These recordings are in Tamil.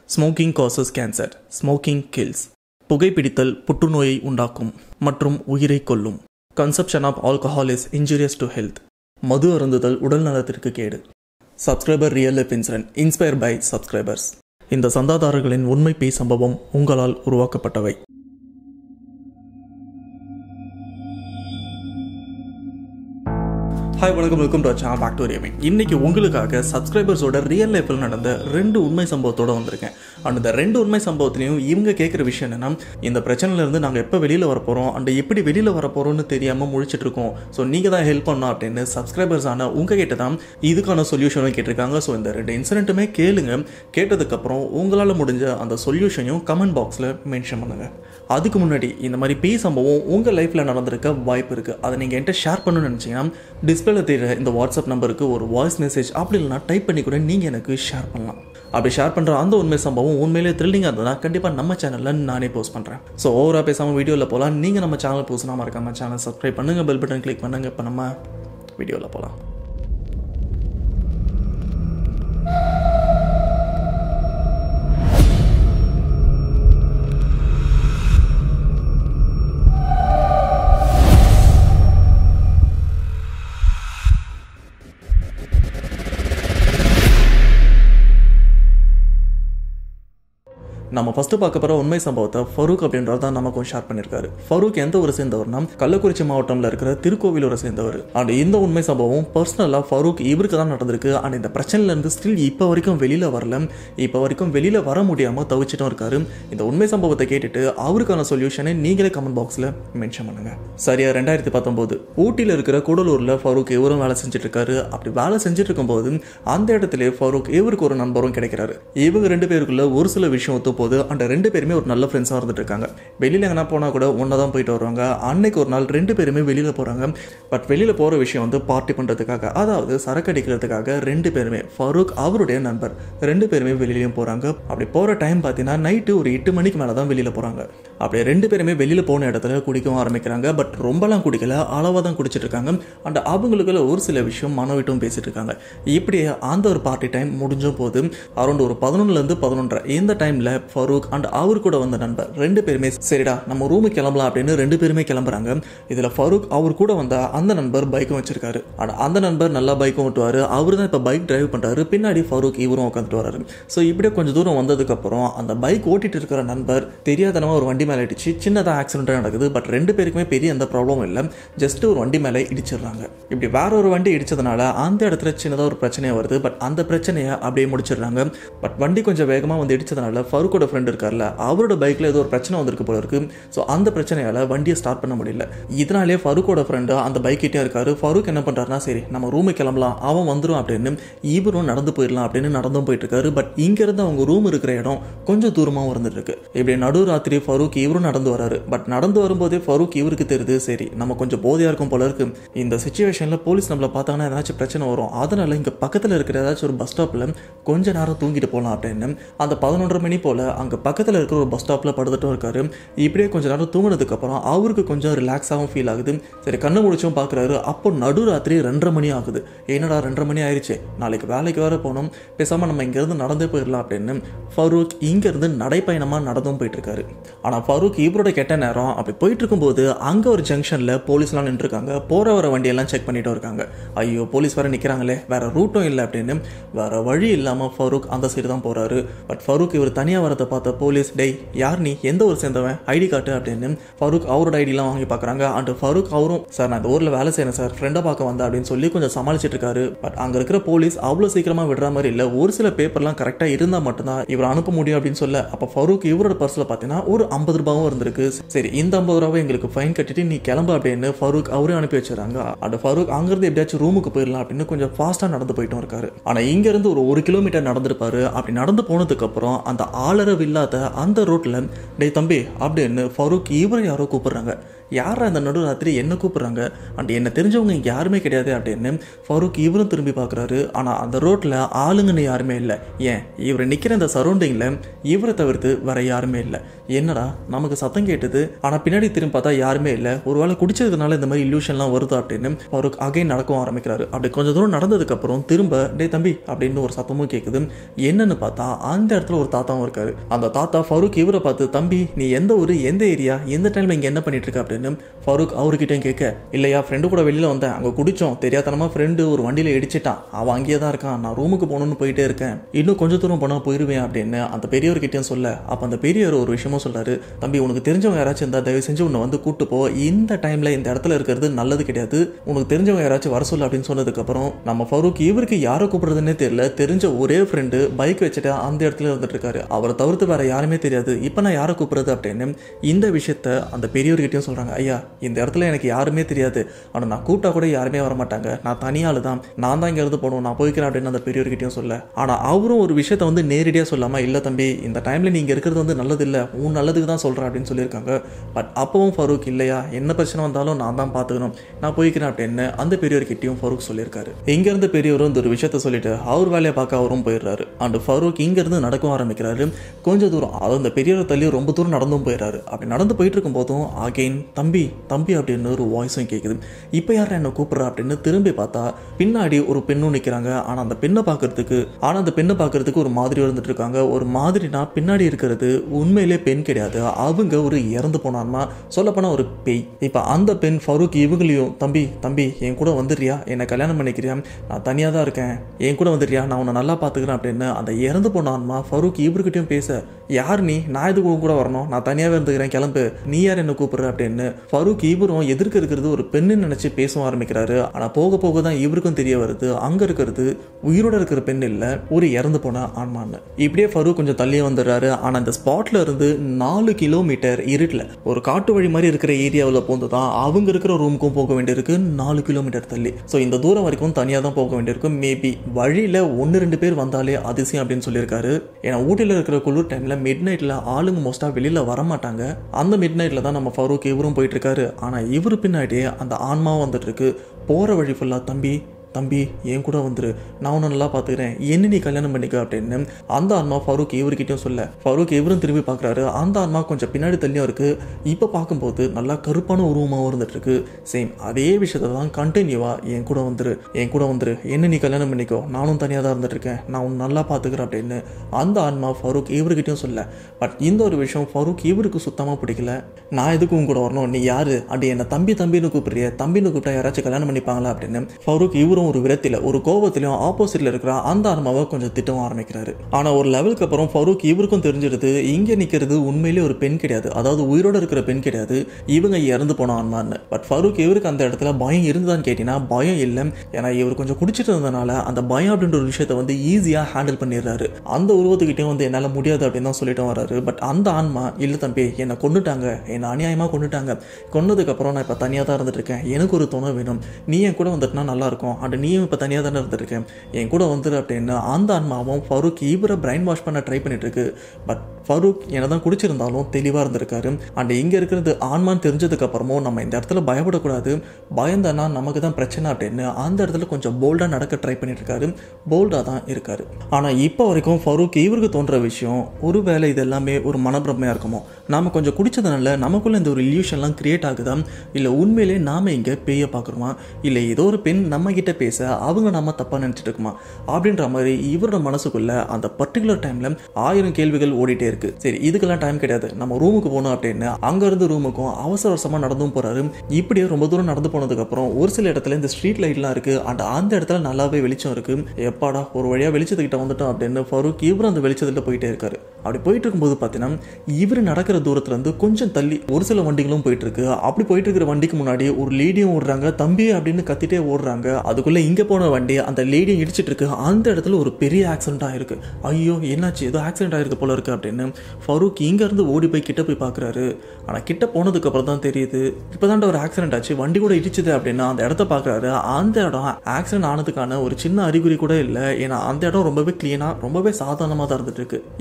smoking causes cancer smoking kills புகைப்பிடித்தல் புற்றுநோயை உண்டாக்கும் மற்றும் உயிரை கொல்லும் consumption of alcohol is injurious to health மது அருந்துதல் உடல் நலத்திற்கு கேடு subscriber real life incident inspire by subscribers இந்த சந்தாதாரர்களின் உண்மை பேய் சம்பவம் உங்களால் உருவாக்கப்பட்டவை ஹாய் வணக்கம் welcome to channel back to ரியமிங் இன்னைக்கு உங்களுக்காக சப்ஸ்கிரைபர்ஸோட ரியல் லைஃப்பில் நடந்த ரெண்டு உண்மை சம்பவத்தோட வந்திருக்கேன் அண்ட் இந்த ரெண்டு உண்மை சம்பவத்திலையும் இவங்க கேட்குற விஷயம் என்னன்னா இந்த பிரச்சனையிலேருந்து நாங்கள் எப்போ வெளியில் வர போகிறோம் அண்ட் எப்படி வெளியில் வர போகிறோம்னு தெரியாமல் முழிச்சிட்டு இருக்கோம் ஸோ நீங்கள் தான் ஹெல்ப் பண்ணணும் அப்படின்னு சப்ஸ்கிரைபர்ஸ் ஆன உங்கள் கிட்ட தான் இதுக்கான சொல்யூஷனும் கேட்டிருக்காங்க ஸோ இந்த ரெண்டு இன்சிடென்ட்டுமே கேளுங்க கேட்டதுக்கப்புறம் உங்களால் முடிஞ்ச அந்த சொல்யூஷனையும் கமெண்ட் பாக்ஸில் மென்ஷன் பண்ணுங்கள் அதுக்கு முன்னாடி இந்த மாதிரி பேய் சம்பவம் உங்கள் லைஃப்பில் நடந்திருக்க வாய்ப்பு இருக்குது அதை நீங்கள் என்கிட்ட ஷேர் பண்ணணும்னு நினச்சிங்கன்னா டிஸ்பிளேல தெரியுற இந்த வாட்ஸ்அப் நம்பருக்கு ஒரு வாய்ஸ் மெசேஜ் அப்படி இல்லைனா டைப் பண்ணி கூட நீங்கள் எனக்கு ஷேர் பண்ணலாம் அப்படி ஷேர் பண்ணுற அந்த உண்மை சம்பவம் உண்மையிலே த்ரில்லிங்காக இருந்ததுன்னா கண்டிப்பாக நம்ம சேனலில் நானே போஸ்ட் பண்ணுறேன் ஸோ ஓவராக பேசாமல் வீடியோவில் போகலாம் நீங்கள் நம்ம சேனல் புதுசுனா மறக்காம சேனல் சப்ஸ்கிரைப் பண்ணுங்கள் பெல் பட்டன் கிளிக் பண்ணுங்கள் இப்போ நம்ம வீடியோவில் போகலாம் நம்ம ஃபர்ஸ்ட் பார்க்க போகிற உண்மை சம்பவத்தை ஃபரூக் அப்படின்றத தான் நமக்கும் ஷேர் பண்ணியிருக்காரு ஃபரூக் எந்த ஊரை சேர்ந்தவர்னா கள்ளக்குறிச்சி மாவட்டம்ல இருக்கிற திருக்கோவிலூரை சேர்ந்தவர் அண்ட் இந்த உண்மை சம்பவம் பர்சனலாக ஃபரூக் இவருக்கு தான் நடந்திருக்கு அண்ட் இந்த பிரச்சனையிலேருந்து ஸ்டில் இப்போ வரைக்கும் வெளியில் வரல இப்போ வரைக்கும் வெளியில் வர முடியாமல் தவிச்சிட்டும் இருக்காரு இந்த உண்மை சம்பவத்தை கேட்டுட்டு அவருக்கான சொல்யூஷனை நீங்களே கமெண்ட் பாக்ஸில் மென்ஷன் பண்ணுங்க சரியா ரெண்டாயிரத்தி பத்தொம்போது ஊட்டியில் இருக்கிற கூடலூரில் ஃபரூக் இவரும் வேலை செஞ்சுட்டு இருக்காரு அப்படி வேலை செஞ்சுட்டு இருக்கும்போது அந்த இடத்துல ஃபரூக் இவருக்கு ஒரு நண்பரும் கிடைக்கிறாரு இவங்க ரெண்டு பேருக்குள்ள ஒரு சில விஷயம் ஒத்து போது அந்த ரெண்டு பேருமே ஒரு நல்ல ஃப்ரெண்ட்ஸாக இருந்துட்டு இருக்காங்க வெளியில் எங்கன்னா போனால் கூட ஒன்றா தான் போயிட்டு வருவாங்க அன்னைக்கு ஒரு நாள் ரெண்டு பேருமே வெளியில் போகிறாங்க பட் வெளியில் போகிற விஷயம் வந்து பார்ட்டி பண்ணுறதுக்காக அதாவது சரக்கு அடிக்கிறதுக்காக ரெண்டு பேருமே ஃபரூக் அவருடைய நண்பர் ரெண்டு பேருமே வெளியிலையும் போகிறாங்க அப்படி போகிற டைம் பார்த்தீங்கன்னா நைட்டு ஒரு எட்டு மணிக்கு மேலே தான் வெளியில் போகிறாங்க அப்படியே ரெண்டு பேருமே வெளியில் போன இடத்துல குடிக்கவும் ஆரம்பிக்கிறாங்க பட் ரொம்பலாம் குடிக்கல அளவாக தான் குடிச்சிட்டு இருக்காங்க அண்ட் அவங்களுக்குள்ள ஒரு சில விஷயம் மனவிட்டும் பேசிட்டு இருக்காங்க இப்படியே அந்த ஒரு பார்ட்டி டைம் முடிஞ்சும் போது அரௌண்ட் ஒரு பதினொன்னுலேருந்து பதினொன்றரை இந்த டைமில் ஃபரூக் அண்ட் அவர் கூட வந்த நண்பர் ரெண்டு பேருமே சரிடா நம்ம ரூமுக்கு கிளம்பலாம் அப்படின்னு ரெண்டு பேருமே கிளம்புறாங்க இதில் ஃபரூக் அவர் கூட வந்த அந்த நண்பர் பைக்கும் வச்சிருக்காரு ஆனால் அந்த நண்பர் நல்லா பைக்கும் ஓட்டுவார் அவர் தான் இப்போ பைக் டிரைவ் பண்ணுறாரு பின்னாடி ஃபரூக் இவரும் உட்காந்துட்டு வராரு ஸோ இப்படியே கொஞ்சம் தூரம் வந்ததுக்கப்புறம் அந்த பைக் ஓட்டிட்டு இருக்கிற நண்பர் தெரியாதனமா ஒரு வண்டி மேலே இடிச்சு சின்னதாக ஆக்சிடென்ட்டாக நடக்குது பட் ரெண்டு பேருக்குமே பெரிய எந்த ப்ராப்ளமும் இல்லை ஜஸ்ட் ஒரு வண்டி மேலே இடிச்சிடுறாங்க இப்படி வேற ஒரு வண்டி இடிச்சதுனால அந்த இடத்துல சின்னதாக ஒரு பிரச்சனையாக வருது பட் அந்த பிரச்சனையை அப்படியே முடிச்சிடுறாங்க பட் வண்டி கொஞ்சம் வேகமாக வந்து இடிச்சதுனால ஃபரூக்கோட ஃப்ரெண்ட் இருக்கார்ல அவரோட பைக்கில் ஏதோ ஒரு பிரச்சனை வந்திருக்கு போல இருக்கு ஸோ அந்த பிரச்சனையால் வண்டியை ஸ்டார்ட் பண்ண முடியல இதனாலே ஃபருக்கோட ஃப்ரெண்டு அந்த பைக் கிட்டே இருக்காரு ஃபருக் என்ன பண்ணுறாருனா சரி நம்ம ரூமுக்கு கிளம்பலாம் அவன் வந்துடும் அப்படின்னு இவரும் நடந்து போயிடலாம் அப்படின்னு நடந்தும் போயிட்டு இருக்காரு பட் இங்கேருந்து அவங்க ரூம் இருக்கிற இடம் கொஞ்சம் தூரமாகவும் இருந்துட்டு இருக்கு இப்படி நடுராத்திரி ஃபரூக் இவரும் நடந்து வராரு பட் நடந்து வரும்போதே ஃபரூக் இவருக்கு தெரியுது சரி நம்ம கொஞ்சம் போதையாக இருக்கும் போல இருக்கு இந்த சுச்சுவேஷனில் போலீஸ் நம்மளை பார்த்தாங்கன்னா ஏதாச்சும் பிரச்சனை வரும் அதனால இங்கே பக்கத்தில் இருக்கிற ஏதாச்சும் ஒரு பஸ் ஸ்டாப்பில் கொஞ்ச நேரம் தூங்கிட்டு போகலாம் அப்படின்னு அந்த பதினொன்றரை மணி போல் அங்கே பக்கத்தில் இருக்கிற ஒரு பஸ் ஸ்டாப்பில் படுத்துட்டும் இருக்காரு இப்படியே கொஞ்ச நேரம் தூங்கினதுக்கப்புறம் அவருக்கு கொஞ்சம் ரிலாக்ஸாகவும் ஃபீல் ஆகுது சரி கண்ணு முடிச்சும் பார்க்குறாரு அப்போ நடுராத்திரி ரெண்டரை மணி ஆகுது என்னடா ரெண்டரை மணி ஆயிடுச்சு நாளைக்கு வேலைக்கு வேற போகணும் பேசாமல் நம்ம இங்கேருந்து நடந்தே போயிடலாம் அப்படின்னு ஃபரூக் இங்கேருந்து நடைப்பயணமாக நடந்தும் போயிட்டு இருக்காரு ஆனால் ஃபரூக் இவரோட கெட்ட நேரம் அப்படி போயிட்டு இருக்கும்போது அங்கே ஒரு ஜங்ஷனில் போலீஸ்லாம் நின்றுருக்காங்க போகிற வர வண்டியெல்லாம் செக் பண்ணிட்டு இருக்காங்க ஐயோ போலீஸ் வேற நிற்கிறாங்களே வேற ரூட்டும் இல்லை அப்படின்னு வேற வழி இல்லாமல் ஃபரூக் அந்த சைடு தான் போகிறாரு பட் ஃபரூக் இவர் தனியாக வரதை பார்த்த போலீஸ் டேய் யார் நீ எந்த ஊர் சேர்ந்தவன் ஐடி காட்டு அப்படின்னு ஃபரூக் அவரோட ஐடிலாம் வாங்கி பார்க்குறாங்க அண்ட் ஃபரூக் அவரும் சார் நான் இந்த ஊரில் வேலை செய்யணும் சார் ஃப்ரெண்டை பார்க்க வந்தேன் அப்படின்னு சொல்லி கொஞ்சம் சமாளிச்சிட்டு இருக்காரு பட் அங்கே இருக்கிற போலீஸ் அவ்வளோ சீக்கிரமாக விடுற மாதிரி இல்லை ஒரு சில பேப்பர்லாம் கரெக்டாக இருந்தால் மட்டும்தான் இவர் அனுப்ப முடியும் அப்படின்னு சொல்ல அப்போ ஃபரூக் இவரோட பர்ஸில் பார்த்தீங்கன்னா ஒரு ஐம்பது ரூபாவும் இருந்திருக்கு சரி இந்த ஐம்பது ரூபாவை எங்களுக்கு ஃபைன் கட்டிட்டு நீ கிளம்பு அப்படின்னு ஃபரூக் அவரே அனுப்பி வச்சிடறாங்க அண்ட் ஃபரூக் அங்கேருந்து எப்படியாச்சும் ரூமுக்கு போயிடலாம் அப்படின்னு கொஞ்சம் ஃபாஸ்ட்டாக நடந்து போயிட்டும் இருக்காரு ஆனால் இங்கேருந்து ஒரு ஒரு கிலோமீட்டர் நடந்திருப்பாரு அப்படி நடந்து போனதுக்கப்புறம் அந்த ஆளரவு இல்லாத அந்த ரோட்டில் டேய் தம்பி அப்படின்னு ஃபரூக் இவரை யாரோ கூப்பிடுறாங்க யாரா அந்த நடுராத்திரி என்ன கூப்பிடுறாங்க அண்ட் என்ன தெரிஞ்சவங்க இங்கே யாருமே கிடையாது அப்படின்னு ஃபரூக் இவரும் திரும்பி பார்க்குறாரு ஆனால் அந்த ரோட்டில் ஆளுங்கன்னு யாருமே இல்லை ஏன் இவர் நிற்கிற இந்த சரௌண்டிங்கில் இவரை தவிர்த்து வேற யாருமே இல்லை என்னடா நமக்கு சத்தம் கேட்டது ஆனால் பின்னாடி திரும்பி பார்த்தா யாருமே இல்லை ஒருவேளை குடிச்சதுனால இந்த மாதிரி இல்யூஷன்லாம் வருதா அப்படின்னு ஃபரூக் அகைன் நடக்கவும் ஆரம்பிக்கிறாரு அப்படி கொஞ்சம் தூரம் நடந்ததுக்கப்புறம் திரும்ப டே தம்பி அப்படின்னு ஒரு சத்தமும் கேட்குது என்னன்னு பார்த்தா அந்த இடத்துல ஒரு தாத்தாவும் இருக்காரு அந்த தாத்தா ஃபரூக் இவரை பார்த்து தம்பி நீ எந்த ஊர் எந்த ஏரியா எந்த டைம்ல இங்கே என்ன பண்ணிட்டு இருக்க அப்படின்னு ஃபரூக் அவர்கிட்டயும் கேட்க இல்லையா ஃப்ரெண்டு கூட வெளியில வந்தேன் அங்கே குடிச்சோம் தெரியாதனமா ஃப்ரெண்டு ஒரு வண்டியில இடிச்சிட்டான் அவன் அங்கேயே தான் இருக்கான் நான் ரூமுக்கு போகணும்னு போயிட்டே இருக்கேன் இன்னும் கொஞ்சம் தூரம் போனால் போயிடுவேன் அப்படின்னு அந்த பெரியவர்கிட்டயும் சொல்ல அப்போ அந்த பெரியவர் ஒரு விஷயமும் சொல்றாரு தம்பி உனக்கு தெரிஞ்சவங்க யாராச்சும் இருந்தால் தயவு செஞ்சு உன்னை வந்து கூட்டு போ இந்த டைம்ல இந்த இடத்துல இருக்கிறது நல்லது கிடையாது உனக்கு தெரிஞ்சவங்க யாராச்சும் வர சொல்லு அப்படின்னு சொன்னதுக்கப்புறம் நம்ம ஃபரூக் இவருக்கு யாரை கூப்பிடுறதுன்னே தெரியல தெரிஞ்ச ஒரே ஃப்ரெண்டு பைக் வச்சுட்டு அந்த இடத்துல இருந்துட்டு இருக்காரு அவரை தவிர்த்து வேற யாருமே தெரியாது இப்போ நான் யாரை கூப்பிடுறது அப்படின்னு இந்த விஷயத்த அந்த பெரியவர்கிட்டயும் சொல்றாங்க ஐயா இந்த இடத்துல எனக்கு யாருமே தெரியாது ஆனால் நான் கூப்பிட்டா கூட யாருமே வர மாட்டாங்க நான் தனியாள் தான் நான் தான் இங்க இருந்து போகணும் நான் போய்க்கிறேன் அப்படின்னு அந்த பெரியவர்கிட்டயும் சொல்ல ஆனால் அவரும் ஒரு விஷயத்த வந்து நேரடியாக சொல்லாம இல்லை தம்பி இந்த டைம்ல நீங்க இருக்கிறது வந்து நல்லது இல்லை உன் நல்லதுக்கு தான் சொல்றேன் அப்படின்னு சொல்லியிருக்காங்க பட் அப்பவும் ஃபரூக் இல்லையா என்ன பிரச்சனை வந்தாலும் நான் தான் பார்த்துக்கணும் நான் போய்க்கிறேன் அப்படின்னு அந்த பெரியவர்கிட்டயும் ஃபரூக் சொல்லியிருக்காரு இங்க இருந்து பெரியவரும் இந்த ஒரு விஷயத்த சொல்லிட்டு அவர் வேலையை பார்க்க அவரும் போயிடுறாரு அண்ட் ஃபரூக் இங்க இருந்து நடக்கவும் ஆரம்பிக்கிறாரு கொஞ்சம் தூரம் அது அந்த பெரியவரை தள்ளி ரொம்ப தூரம் நடந்தும் போயிடுறாரு அப்படி நடந்து போயிட்டு இருக்கும் போதும் அகைன் தம்பி தம்பி அப்படின்னு ஒரு வாய்ஸும் கேட்குது இப்போ யார் என்ன கூப்பிட்றா அப்படின்னு திரும்பி பார்த்தா பின்னாடி ஒரு பெண்ணும் நிற்கிறாங்க ஆனால் அந்த பெண்ணை பார்க்கறதுக்கு ஆனால் அந்த பெண்ணை பார்க்கறதுக்கு ஒரு மாதிரி இருந்துட்டு இருக்காங்க ஒரு மாதிரினா பின்னாடி இருக்கிறது உண்மையிலே பெண் கிடையாது அவங்க ஒரு இறந்து போனார்மா சொல்லப்போனால் ஒரு பேய் இப்போ அந்த பெண் ஃபரூக் இவங்களையும் தம்பி தம்பி என் கூட வந்துடுறியா என்னை கல்யாணம் பண்ணிக்கிறியா நான் தனியாக தான் இருக்கேன் என் கூட வந்துடுறியா நான் உன்னை நல்லா பார்த்துக்கிறேன் அப்படின்னு அந்த இறந்து போன ஆன்மா ஃபரூக் இவர்கிட்டயும் பேச யார் நீ நான் எதுக்கு உன் கூட வரணும் நான் தனியாகவே இருந்துக்கிறேன் கிளம்பு நீ யார் என்ன கூப்பிடுற அப்படின்னு ஃபரூக் இவரும் எதிர்க்க இருக்கிறது ஒரு பெண்ணு நினைச்சு பேச ஆரம்பிக்கிறாரு ஆனால் போக போக தான் இவருக்கும் தெரிய வருது அங்கே இருக்கிறது உயிரோட இருக்கிற பெண் இல்லை ஒரு இறந்து போன ஆன்மான்னு இப்படியே ஃபரூக் கொஞ்சம் தள்ளியே வந்துடுறாரு ஆனால் அந்த ஸ்பாட்ல இருந்து நாலு கிலோமீட்டர் இருட்டில் ஒரு காட்டு வழி மாதிரி இருக்கிற ஏரியாவில் போந்து தான் அவங்க இருக்கிற ரூமுக்கும் போக வேண்டியிருக்கு நாலு கிலோமீட்டர் தள்ளி ஸோ இந்த தூரம் வரைக்கும் தனியாக தான் போக வேண்டியிருக்கும் மேபி வழியில் ஒன்று ரெண்டு பேர் வந்தாலே அதிசயம் அப்படின்னு சொல்லியிருக்காரு ஏன்னா ஊட்டியில் இருக்கிற குளிர் டைமில் மிட் நைட்டில் ஆளுங்க மோஸ்ட்டாக வெளியில் வர மாட்டாங்க அந்த மிட் நைட்டில் தான் நம்ம ஃபரூக் இவரும் போயிட்டு இருக்காரு ஆனால் இவர் பின்னாடியே அந்த ஆன்மாவும் வந்துட்டு இருக்கு போகிற வழி ஃபுல்லாக தம்பி தம்பி என் கூட வந்துரு நான் உன்னை நல்லா பார்த்துக்கிறேன் என்ன நீ கல்யாணம் பண்ணிக்க அப்படின்னு அந்த ஆன்மா ஃபரூக் இவர்கிட்டயும் சொல்ல ஃபரூக் இவரும் திரும்பி பார்க்குறாரு அந்த ஆன்மா கொஞ்சம் பின்னாடி தள்ளியும் இருக்கு இப்போ பார்க்கும்போது நல்லா கருப்பான உருவமாகவும் இருந்துட்டு இருக்கு சேம் அதே விஷயத்தை தான் கண்டினியூவா என் கூட வந்துரு என் கூட வந்துரு என்ன நீ கல்யாணம் பண்ணிக்கோ நானும் தனியாக தான் இருந்துட்டு இருக்கேன் நான் உன்னை நல்லா பார்த்துக்கிறேன் அப்படின்னு அந்த ஆன்மா ஃபரூக் இவர்கிட்டயும் சொல்ல பட் இந்த ஒரு விஷயம் ஃபரூக் இவருக்கு சுத்தமாக பிடிக்கல நான் எதுக்கு உன் கூட வரணும் நீ யாரு அப்படி என்ன தம்பி தம்பின்னு கூப்பிடுறிய தம்பின்னு கூப்பிட்டா யாராச்சும் கல்யாணம் பண்ணிப்பாங்களா அப்படின்னு ஃபரூக் இவரும் ஒரு விரத்தில ஒரு கோபத்திலையும் ஆப்போசிட்ல இருக்கிற அந்த ஆன்மாவை கொஞ்சம் திட்டவும் ஆரம்பிக்கிறாரு ஆனா ஒரு லெவலுக்கு அப்புறம் ஃபரூக் இவருக்கும் தெரிஞ்சிடுது இங்க நிக்கிறது உண்மையிலே ஒரு பெண் கிடையாது அதாவது உயிரோட இருக்கிற பெண் கிடையாது இவங்க இறந்து போன ஆன்மான்னு பட் ஃபரூக் இவருக்கு அந்த இடத்துல பயம் இருந்ததான்னு கேட்டீங்கன்னா பயம் இல்லை ஏன்னா இவர் கொஞ்சம் குடிச்சிட்டு இருந்ததுனால அந்த பயம் அப்படின்ற ஒரு விஷயத்த வந்து ஈஸியா ஹேண்டில் பண்ணிடுறாரு அந்த உருவத்துக்கிட்டையும் வந்து என்னால முடியாது அப்படின்னு தான் சொல்லிட்டு வர்றாரு பட் அந்த ஆன்மா இல்ல தம்பி என்னை கொண்டுட்டாங்க என்னை அநியாயமா கொண்டுட்டாங்க கொன்னதுக்கு அப்புறம் நான் இப்ப தனியா தான் இருந்துட்டு இருக்கேன் எனக்கு ஒரு துணை வேணும் நீ என் கூட வந்துட்டுனா நல்லா இருக்கும் அண்ட் நீயும் இப்போ தனியாக தானே இருந்திருக்கேன் என் கூட வந்துரு அப்படின்னு அந்த ஆன்மாவும் ஃபரூக் இவரை பிரைன் வாஷ் பண்ண ட்ரை பண்ணிட்டு இருக்கு பட் ஃபரூக் என்னதான் குடிச்சிருந்தாலும் தெளிவாக இருந்திருக்காரு அண்ட் இங்கே இருக்கிறது ஆன்மான்னு தெரிஞ்சதுக்கு அப்புறமும் நம்ம இந்த இடத்துல பயப்படக்கூடாது பயந்தனா நமக்கு தான் பிரச்சனை அப்படின்னு அந்த இடத்துல கொஞ்சம் போல்டாக நடக்க ட்ரை பண்ணிட்டு இருக்காரு போல்டாக தான் இருக்காரு ஆனால் இப்போ வரைக்கும் ஃபரூக் இவருக்கு தோன்ற விஷயம் ஒருவேளை இது எல்லாமே ஒரு மனப்பிரமையாக இருக்குமோ நாம கொஞ்சம் குடிச்சதுனால நமக்குள்ள இந்த ஒரு இல்யூஷன்லாம் கிரியேட் ஆகுதா இல்லை உண்மையிலே நாம இங்கே பேய பார்க்குறோமா இல்லை ஏதோ ஒரு பெண் நம்ம கிட்ட பேச அவங்க நம்ம தப்பாக நினச்சிட்டு இருக்குமா அப்படின்ற மாதிரி இவரோட மனசுக்குள்ள அந்த பர்டிகுலர் டைம்ல ஆயிரம் கேள்விகள் ஓடிட்டே இருக்கு சரி இதுக்கெல்லாம் டைம் கிடையாது நம்ம ரூமுக்கு போகணும் அப்படின்னு அங்க இருந்து ரூமுக்கும் அவசர அவசரமா நடந்தும் போறாரு இப்படியே ரொம்ப தூரம் நடந்து போனதுக்கு அப்புறம் ஒரு சில இடத்துல இந்த ஸ்ட்ரீட் லைட்லாம் இருக்கு அண்ட் அந்த இடத்துல நல்லாவே வெளிச்சம் இருக்கு எப்பாடா ஒரு வழியா வெளிச்சத்துக்கிட்ட வந்துட்டோம் அப்படின்னு ஃபரூக் இவர் அந்த வெளிச்சத்துல போயிட்டே இருக்காரு அப்படி போயிட்டு இருக்கும்போது பார்த்தீங்கன்னா இவர் நடக்கிற தூரத்துல இருந்து கொஞ்சம் தள்ளி ஒரு சில வண்டிகளும் போயிட்டு இருக்கு அப்படி போயிட்டு இருக்கிற வண்டிக்கு முன்னாடி ஒரு லேடியும் ஓடுறாங்க தம்பி அப்படின்னு கத்திட்டே ஓடுறாங்க அதுக்குள்ள இங்க போன வண்டி அந்த லேடியை இடிச்சிட்டு இருக்கு அந்த இடத்துல ஒரு பெரிய ஆக்சிடென்ட் ஆயிருக்கு ஐயோ என்னாச்சு ஏதோ ஆக்சிடென்ட் ஆயிருக்கு போல இருக்கு அப்படின்னு ஃபரூக் இங்க இருந்து ஓடி போய் கிட்ட போய் பார்க்கறாரு ஆனா கிட்ட போனதுக்கு அப்புறம் தான் தெரியுது இப்பதான்டா ஒரு ஆக்சிடென்ட் ஆச்சு வண்டி கூட இடிச்சுது அப்படின்னா அந்த இடத்த பார்க்கறாரு அந்த இடம் ஆக்சிடென்ட் ஆனதுக்கான ஒரு சின்ன அறிகுறி கூட இல்லை ஏன்னா அந்த இடம் ரொம்பவே கிளீனா ரொம்பவே சாதாரணமாக தான் இருந்துட்டு இருக்கு இது எல்லாமே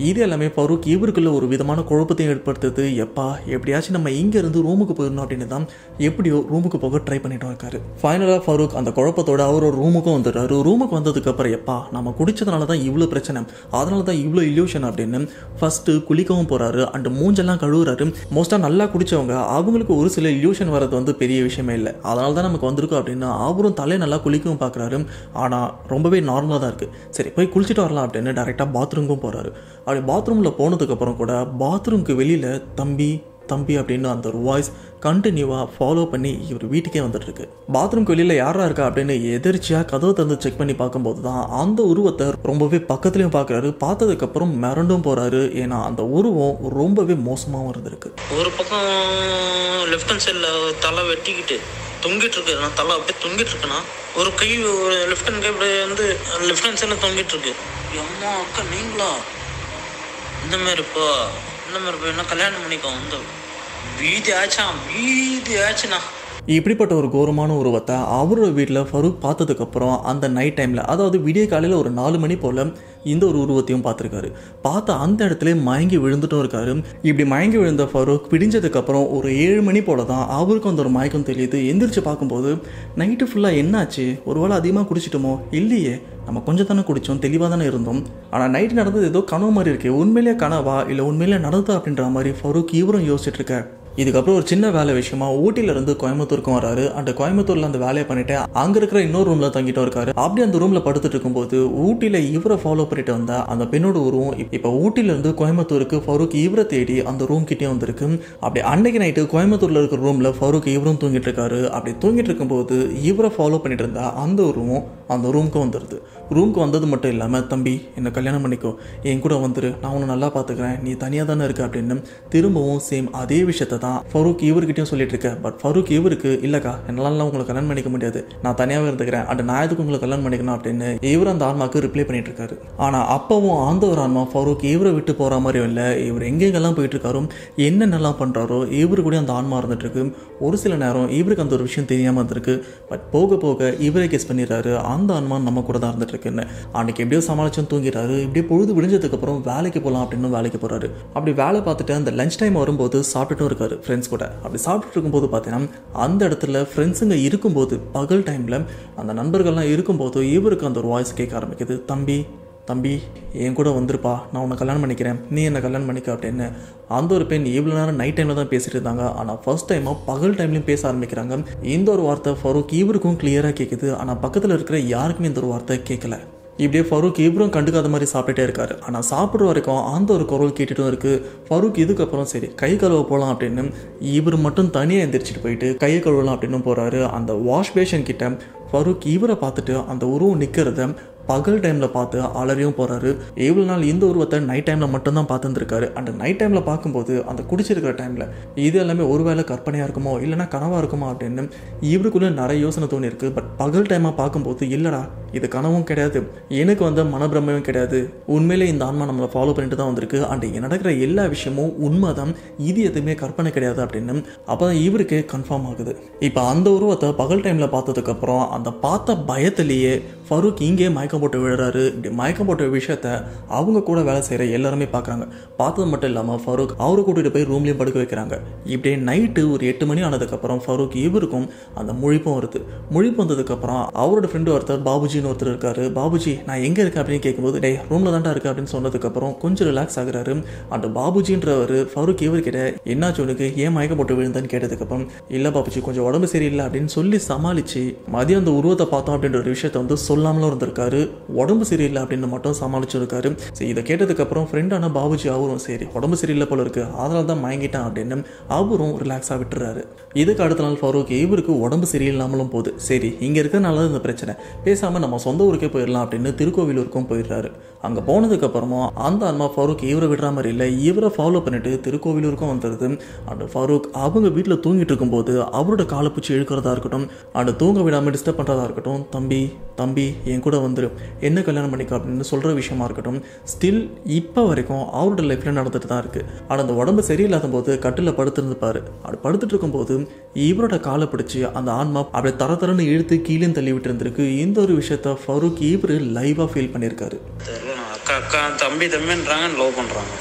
ஃபரூக் இவருக்குள்ள ஒரு விதமான குழப்பத்தையும் ஏற்படுத்துது எப்பா எப்படியாச்சும் நம்ம இங்க இருந்து ரூமுக்கு போயிடணும் அப்படின்னு தான் எப்படியோ ரூமுக்கு போக ட்ரை பண்ணிட்டு இருக்காரு ஃபைனலாக ஃபரூக் அந்த குழப்பத்தோட அவரோட ரூமுக்கும் வந்துடுறாரு ரூமுக்கு வந்ததுக்கு அப்புறம் எப்பா நம்ம குடிச்சதுனால தான் இவ்வளோ பிரச்சனை அதனால தான் இவ்வளோ இல்யூஷன் அப்படின்னு ஃபர்ஸ்ட் குளிக்கவும் போறாரு அண்ட் மூஞ்செல்லாம் கழுவுறாரு மோஸ்ட்டாக நல்லா குடிச்சவங்க அவங்களுக்கு ஒரு சில இல்யூஷன் வரது வந்து பெரிய விஷயமே இல்லை அதனால தான் நமக்கு வந்திருக்கும் அப்படின்னு அவரும் தலையை நல்லா குளிக்கவும் பார்க்குறாரு ஆனால் ரொம்பவே நார்மலாக தான் இருக்குது சரி போய் குளிச்சுட்டு வரலாம் அப்படின்னு டேரெக்டாக பாத்ரூமுக்கும் போகிறாரு அப்படி பாத்ரூமில் போனதுக்கப்புறம் கூட பாத்ரூம்க்கு வெளியில் தம்பி தம்பி அப்படின்னு அந்த ஒரு வாய்ஸ் கண்டினியூவாக ஃபாலோ பண்ணி இவர் வீட்டுக்கே வந்துட்டு இருக்கு பாத்ரூம்க்கு வெளியில் யாரா இருக்கா அப்படின்னு எதிர்ச்சியாக கதவை திறந்து செக் பண்ணி பார்க்கும்போது தான் அந்த உருவத்தை ரொம்பவே பக்கத்துலையும் பார்க்குறாரு பார்த்ததுக்கப்புறம் மிரண்டும் போகிறாரு ஏன்னா அந்த உருவம் ரொம்பவே மோசமாகவும் இருந்திருக்கு ஒரு பக்கம் லெஃப்ட் ஹேண்ட் சைடில் தலை வெட்டிக்கிட்டு தொங்கிட்டு இருக்கு நான் தலை அப்படியே தொங்கிட்டு இருக்குண்ணா ஒரு கை ஒரு லெஃப்ட் ஹேண்ட் கை அப்படியே வந்து லெஃப்ட் ஹேண்ட் சைடில் தொங்கிட்டு இருக்கு அம்மா அக்கா நீங்களா இந்த மாதிரி இப்போ இந்த மாதிரி இப்போ என்ன கல்யாணம் பண்ணிக்கோ வந்து வீதி ஆச்சா வீதி ஆச்சுண்ணா இப்படிப்பட்ட ஒரு கோரமான உருவத்தை அவரோட வீட்டில் ஃபரூக் பார்த்ததுக்கப்புறம் அந்த நைட் டைமில் அதாவது விடிய காலையில் ஒரு நாலு மணி போல் இந்த ஒரு உருவத்தையும் பார்த்துருக்காரு பார்த்த அந்த இடத்துல மயங்கி விழுந்துட்டும் இருக்காரு இப்படி மயங்கி விழுந்த ஃபரூக் பிடிஞ்சதுக்கப்புறம் ஒரு ஏழு மணி போல தான் அவருக்கும் அந்த ஒரு மயக்கம் தெரியுது எந்திரிச்சு பார்க்கும்போது நைட்டு ஃபுல்லாக என்னாச்சு ஒருவேளை அதிகமாக குடிச்சிட்டோமோ இல்லையே நம்ம கொஞ்சம் தானே குடித்தோம் தெளிவாக தானே இருந்தோம் ஆனால் நைட்டு நடந்தது ஏதோ கனவு மாதிரி இருக்கு உண்மையிலேயே கனவா இல்லை உண்மையிலேயே நடந்ததா அப்படின்ற மாதிரி ஃபரூக் இவரும் யோசிச்சுட்டு இருக்க இதுக்கப்புறம் ஒரு சின்ன வேலை விஷயமா ஊட்டில இருந்து கோயம்புத்தூருக்கும் வராரு அந்த கோயம்புத்தூர்ல அந்த வேலையை பண்ணிட்டு அங்க இருக்கிற இன்னொரு ரூம்ல தங்கிட்டு இருக்காரு அப்படி அந்த ரூம்ல படுத்துட்டு இருக்கும்போது ஊட்டில இவரை ஃபாலோ பண்ணிட்டு வந்த அந்த பெண்ணோட உருவம் இப்- இப்ப ஊட்டில இருந்து கோயம்புத்தூருக்கு ஃபரூக் இவரை தேடி அந்த ரூம் கிட்டே வந்திருக்கு அப்படி அன்னைக்கு நைட்டு கோயம்புத்தூர்ல இருக்கிற ரூம்ல ஃபரூக் இவரும் தூங்கிட்டு இருக்காரு அப்படி தூங்கிட்டு இருக்கும்போது இவரை ஃபாலோ பண்ணிட்டு இருந்தா அந்த உருவம் அந்த ரூம்க்கு வந்துடுது ரூம்க்கு வந்தது மட்டும் இல்லாமல் தம்பி என்னை கல்யாணம் பண்ணிக்கோ என் கூட வந்துரு நான் உன்னை நல்லா பார்த்துக்கிறேன் நீ தனியாக தானே இருக்க அப்படின்னு திரும்பவும் சேம் அதே விஷயத்தை தான் ஃபரூக் இவர்கிட்டயும் சொல்லிட்டு இருக்கேன் பட் ஃபரூக் இவருக்கு இல்லைக்கா என்னால உங்களை கல்யாணம் பண்ணிக்க முடியாது நான் தனியாகவே இருந்துக்கிறேன் அண்ட் நான் எதுக்கு உங்களை கல்யாணம் பண்ணிக்கணும் அப்படின்னு இவர் அந்த ஆன்மாக்கு ரிப்ளை பண்ணிட்டு இருக்காரு ஆனால் அப்பவும் அந்த ஒரு ஆன்மா ஃபரூக் இவரை விட்டு போகிற மாதிரியும் இல்லை இவர் எங்கெங்கெல்லாம் போயிட்டு இருக்காரோ என்னென்னலாம் பண்ணுறாரோ இவரு கூட அந்த ஆன்மா இருந்துட்டு இருக்கு ஒரு சில நேரம் இவருக்கு அந்த ஒரு விஷயம் தெரியாமல் இருந்திருக்கு பட் போக போக இவரே கெஸ் பண்ணிடுறாரு அந்த ஆன்மா நம்ம கூட தான் இருந்துட்டு இருக்குன்னு அன்னைக்கு எப்படியோ சமாளிச்சும் தூங்கிடுறாரு இப்படியே பொழுது விடிஞ்சதுக்கு அப்புறம் வேலைக்கு போகலாம் அப்படின்னு வேலைக்கு போறாரு அப்படி வேலை பார்த்துட்டு அந்த லஞ்ச் டைம் வரும்போது சாப்பிட்டுட்டும் இருக்காரு ஃப்ரெண்ட்ஸ் கூட அப்படி சாப்பிட்டுட்டு இருக்கும்போது பார்த்தீங்கன்னா அந்த இடத்துல ஃப்ரெண்ட்ஸுங்க இருக்கும்போது பகல் டைமில் அந்த நண்பர்கள்லாம் இருக்கும்போது இவருக்கு அந்த ஒரு வாய்ஸ் கேட்க ஆரம்பிக்குது தம்பி தம்பி என் கூட வந்திருப்பா நான் உன்னை கல்யாணம் பண்ணிக்கிறேன் நீ என்ன கல்யாணம் பண்ணிக்க அப்படின்னு அந்த ஒரு பெண் இவ்வளோ நேரம் நைட் டைமில் தான் பேசிட்டு இருந்தாங்க ஆனால் ஃபர்ஸ்ட் டைமாக பகல் டைம்லையும் பேச ஆரம்பிக்கிறாங்க இந்த ஒரு வார்த்தை ஃபரூக் இவருக்கும் கிளியராக கேட்குது ஆனால் பக்கத்தில் இருக்கிற யாருக்குமே இந்த ஒரு வார்த்தை கேட்கல இப்படியே ஃபரூக் இவரும் கண்டுக்காத மாதிரி சாப்பிட்டுட்டே இருக்காரு ஆனால் சாப்பிட்ற வரைக்கும் அந்த ஒரு குரல் கேட்டுட்டும் இருக்கு ஃபரூக் இதுக்கப்புறம் சரி கை கழுவ போகலாம் அப்படின்னு இவர் மட்டும் தனியாக எந்திரிச்சிட்டு போயிட்டு கையை கழுவலாம் அப்படின்னு போகிறாரு அந்த வாஷ் பேஷன் கிட்ட ஃபரூக் இவரை பார்த்துட்டு அந்த உருவம் நிற்கிறத பகல் டைமில் பார்த்து அலறியும் போகிறாரு இவ்வளோ நாள் இந்த உருவத்தை நைட் டைமில் மட்டும்தான் பார்த்துருந்துருக்காரு அந்த நைட் டைமில் பார்க்கும்போது அந்த குடிச்சிருக்கிற டைமில் இது எல்லாமே ஒருவேளை கற்பனையாக இருக்குமோ இல்லைனா கனவாக இருக்குமோ அப்படின்னு இவருக்குள்ளே நிறைய யோசனை தோணி இருக்கு பட் பகல் டைமாக பார்க்கும்போது இல்லைடா இது கனவும் கிடையாது எனக்கு வந்த மனப்பிரமையும் கிடையாது உண்மையிலே இந்த ஆன்மா நம்மளை ஃபாலோ பண்ணிட்டு தான் வந்திருக்கு அண்ட் இங்க நடக்கிற எல்லா விஷயமும் உண்மைதான் இது எதுவுமே கற்பனை கிடையாது அப்படின்னு அப்போ தான் இவருக்கே கன்ஃபார்ம் ஆகுது இப்போ அந்த உருவத்தை பகல் டைமில் பார்த்ததுக்கப்புறம் அந்த பார்த்த பயத்திலேயே ஃபரூக் இங்கே மயக்கம் போட்டு விழுறாரு இப்படி மயக்கம் போட்ட விஷயத்த அவங்க கூட வேலை செய்கிற எல்லாருமே பார்க்குறாங்க பார்த்தது மட்டும் இல்லாமல் ஃபரூக் அவரை கூட்டிகிட்டு போய் ரூம்லேயும் படுக்க வைக்கிறாங்க இப்படியே நைட்டு ஒரு எட்டு மணி ஆனதுக்கப்புறம் ஃபரூக் இவருக்கும் அந்த முழிப்பும் வருது முழிப்பு வந்ததுக்கப்புறம் அவரோட ஃப்ரெண்டு ஒருத்தர் பாபுஜின்னு ஒருத்தர் இருக்காரு பாபுஜி நான் எங்கே இருக்கேன் அப்படின்னு கேட்கும்போது டே ரூமில் தான்டா இருக்கு அப்படின்னு சொன்னதுக்கப்புறம் கொஞ்சம் ரிலாக்ஸ் ஆகுறாரு அந்த பாபுஜின்றவர் ஃபரூக் இவர்கிட்ட என்னாச்சு உனக்கு ஏன் மயக்கம் போட்டு விழுந்தான்னு கேட்டதுக்கப்புறம் இல்லை பாபுஜி கொஞ்சம் உடம்பு சரியில்லை அப்படின்னு சொல்லி சமாளித்து மதியம் அந்த உருவத்தை பார்த்தோம் அப்படின்ற ஒரு விஷயத்த வந்து சொல்லாமலும் இருந்திருக்காரு உடம்பு சரியில்லை அப்படின்னு மட்டும் சமாளிச்சிருக்காரு சரி இதை கேட்டதுக்கப்புறம் ஃப்ரெண்டான பாபுஜி அவரும் சரி உடம்பு சரியில்லை போல இருக்கு அதனால தான் மயங்கிட்டான் அப்படின்னு அவரும் ரிலாக்ஸாக விட்டுறாரு இதுக்கு அடுத்த நாள் ஃபரூக் இவருக்கு உடம்பு சரியில்லாமலும் போகுது சரி இங்கே இருக்கிறனால இந்த பிரச்சனை பேசாமல் நம்ம சொந்த ஊருக்கே போயிடலாம் அப்படின்னு திருக்கோவிலூருக்கும் போயிடுறாரு அங்கே போனதுக்கப்புறமா அந்த ஆன்மா ஃபரூக் இவரை விடுற மாதிரி இல்லை இவரை ஃபாலோ பண்ணிட்டு திருக்கோவிலூருக்கும் வந்துடுது அண்ட் ஃபரூக் அவங்க வீட்டில் தூங்கிட்டு இருக்கும்போது அவரோட காலை பிடிச்சி இழுக்கிறதா இருக்கட்டும் அண்ட் தூங்க விடாமல் டிஸ்டர்ப் பண்ணுறதா இருக்கட்டும் தம்பி தம்பி என் கூட வந்துரு என்ன கல்யாணம் பண்ணிக்க அப்படின்னு சொல்கிற விஷயமா இருக்கட்டும் ஸ்டில் இப்போ வரைக்கும் அவரோட லைஃப்பில் நடந்துட்டு தான் இருக்குது ஆனால் அந்த உடம்பு சரியில்லாத போது கட்டில் படுத்திருந்துப்பாரு அப்படி படுத்துட்டு இருக்கும்போது இவரோட காலை பிடிச்சி அந்த ஆன்மா அப்படியே தர தரன்னு இழுத்து கீழே தள்ளி விட்டு இருந்திருக்கு இந்த ஒரு விஷயத்த ஃபரூக் இவர் லைவாக ஃபீல் பண்ணியிருக்காரு தெரியல அக்கா அக்கா தம்பி தம்பின்றாங்க லவ் பண்ணுறாங்க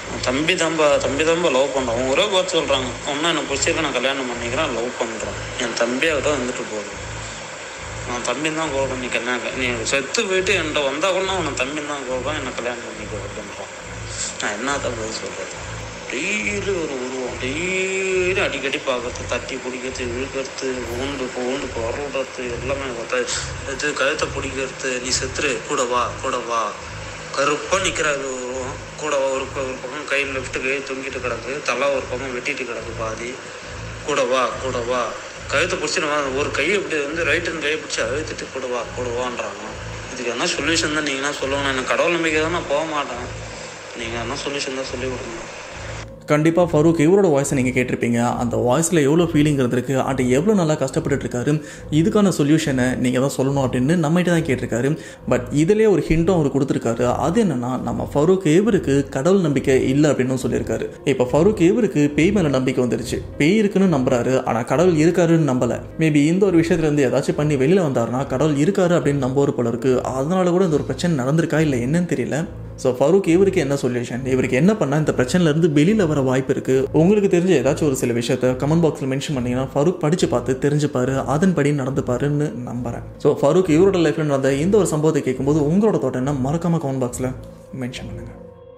உன் தம்பி தான்பா தம்பி தான்பா லவ் பண்ணுறான் ஒரே பார்த்து சொல்கிறாங்க ஒன்றும் எனக்கு பிடிச்சிருக்க நான் கல்யாணம் பண்ணிக்கிறேன் லவ் பண்ணுறேன் என் தம்பியாக தான் வந்துட்டு போகுது நான் தம்பி தான் கோல் பண்ணி கல்யாணம் நீ செத்து போயிட்டு என்கிட்ட வந்தால் கூட நான் உன் தம்பி தான் கோல் என்னை கல்யாணம் பண்ணிக்கோ அப்படின்றான் நான் என்ன பதில் சொல்கிறது டெய்லி ஒரு உருவம் டெய்லி அடிக்கடி பார்க்கறது தட்டி பிடிக்கிறது இழுக்கிறது ஊண்டு ஊண்டு குரல்றது எல்லாமே பார்த்தா இது கழுத்தை பிடிக்கிறது நீ செத்துரு கூட வா கூட வா கருப்பாக நிற்கிறாரு கூட ஒரு ப- ஒரு பக்கம் கை லெஃப்ட் கை தொங்கிட்டு கிடக்கு தலை ஒரு பக்கம் வெட்டிட்டு கிடக்கு பாதி கூட வா கூட வா கழுத்தை பிடிச்சி நம்ம ஒரு கையை இப்படி வந்து ரைட் ஹேண்ட் கையை பிடிச்சி அழுத்திட்டு கூட வா கூட வான்றாங்க இதுக்கு என்ன சொல்யூஷன் தான் நீங்கள் என்ன சொல்லணும் எனக்கு கடவுள் நம்பிக்கை தான் நான் போக மாட்டேன் நீங்கள் என்ன சொல்யூஷன் தான் சொல்லி கொடுங்க கண்டிப்பாக ஃபரூக் இவரோட வாய்ஸை நீங்கள் கேட்டிருப்பீங்க அந்த வாய்ஸில் எவ்வளோ ஃபீலிங் இருந்திருக்கு அண்ட் எவ்வளோ நல்லா கஷ்டப்பட்டுட்டு இருக்காரு இதுக்கான சொல்யூஷனை நீங்கள் தான் சொல்லணும் அப்படின்னு நம்மகிட்ட தான் கேட்டிருக்காரு பட் இதிலே ஒரு ஹிண்ட்டும் அவர் கொடுத்துருக்காரு அது என்னன்னா நம்ம ஃபரூக் இவருக்கு கடவுள் நம்பிக்கை இல்லை அப்படின்னு சொல்லியிருக்காரு இப்போ ஃபரூக் இவருக்கு பேய் மேலே நம்பிக்கை வந்துருச்சு பேய் இருக்குன்னு நம்புறாரு ஆனால் கடவுள் இருக்காருன்னு நம்பலை மேபி இந்த ஒரு விஷயத்துலேருந்து ஏதாச்சும் பண்ணி வெளியில் வந்தாருன்னா கடவுள் இருக்காரு அப்படின்னு நம்புவது போல இருக்கு அதனால கூட இந்த ஒரு பிரச்சனை நடந்திருக்கா இல்லை என்னன்னு தெரியல ஸோ ஃபரூக் இவருக்கு என்ன சொல்யூஷன் இவருக்கு என்ன பண்ணால் இந்த பிரச்சனைலேருந்து வெளியில் வர வாய்ப்பு இருக்குது உங்களுக்கு தெரிஞ்ச ஏதாச்சும் ஒரு சில விஷயத்த கமெண்ட் பாக்ஸில் மென்ஷன் பண்ணீங்கன்னா ஃபரூக் படித்து பார்த்து தெரிஞ்சுப்பாரு அதன்படி நடந்துப்பாருன்னு நம்புறேன் ஸோ ஃபரூக் இவரோட லைஃப்பில் நடந்த இந்த ஒரு சம்பவத்தை கேட்கும்போது உங்களோட தோட்டம் என்ன மறக்காம கமெண்ட் பாக்ஸில் மென்ஷன் பண்ணுங்கள்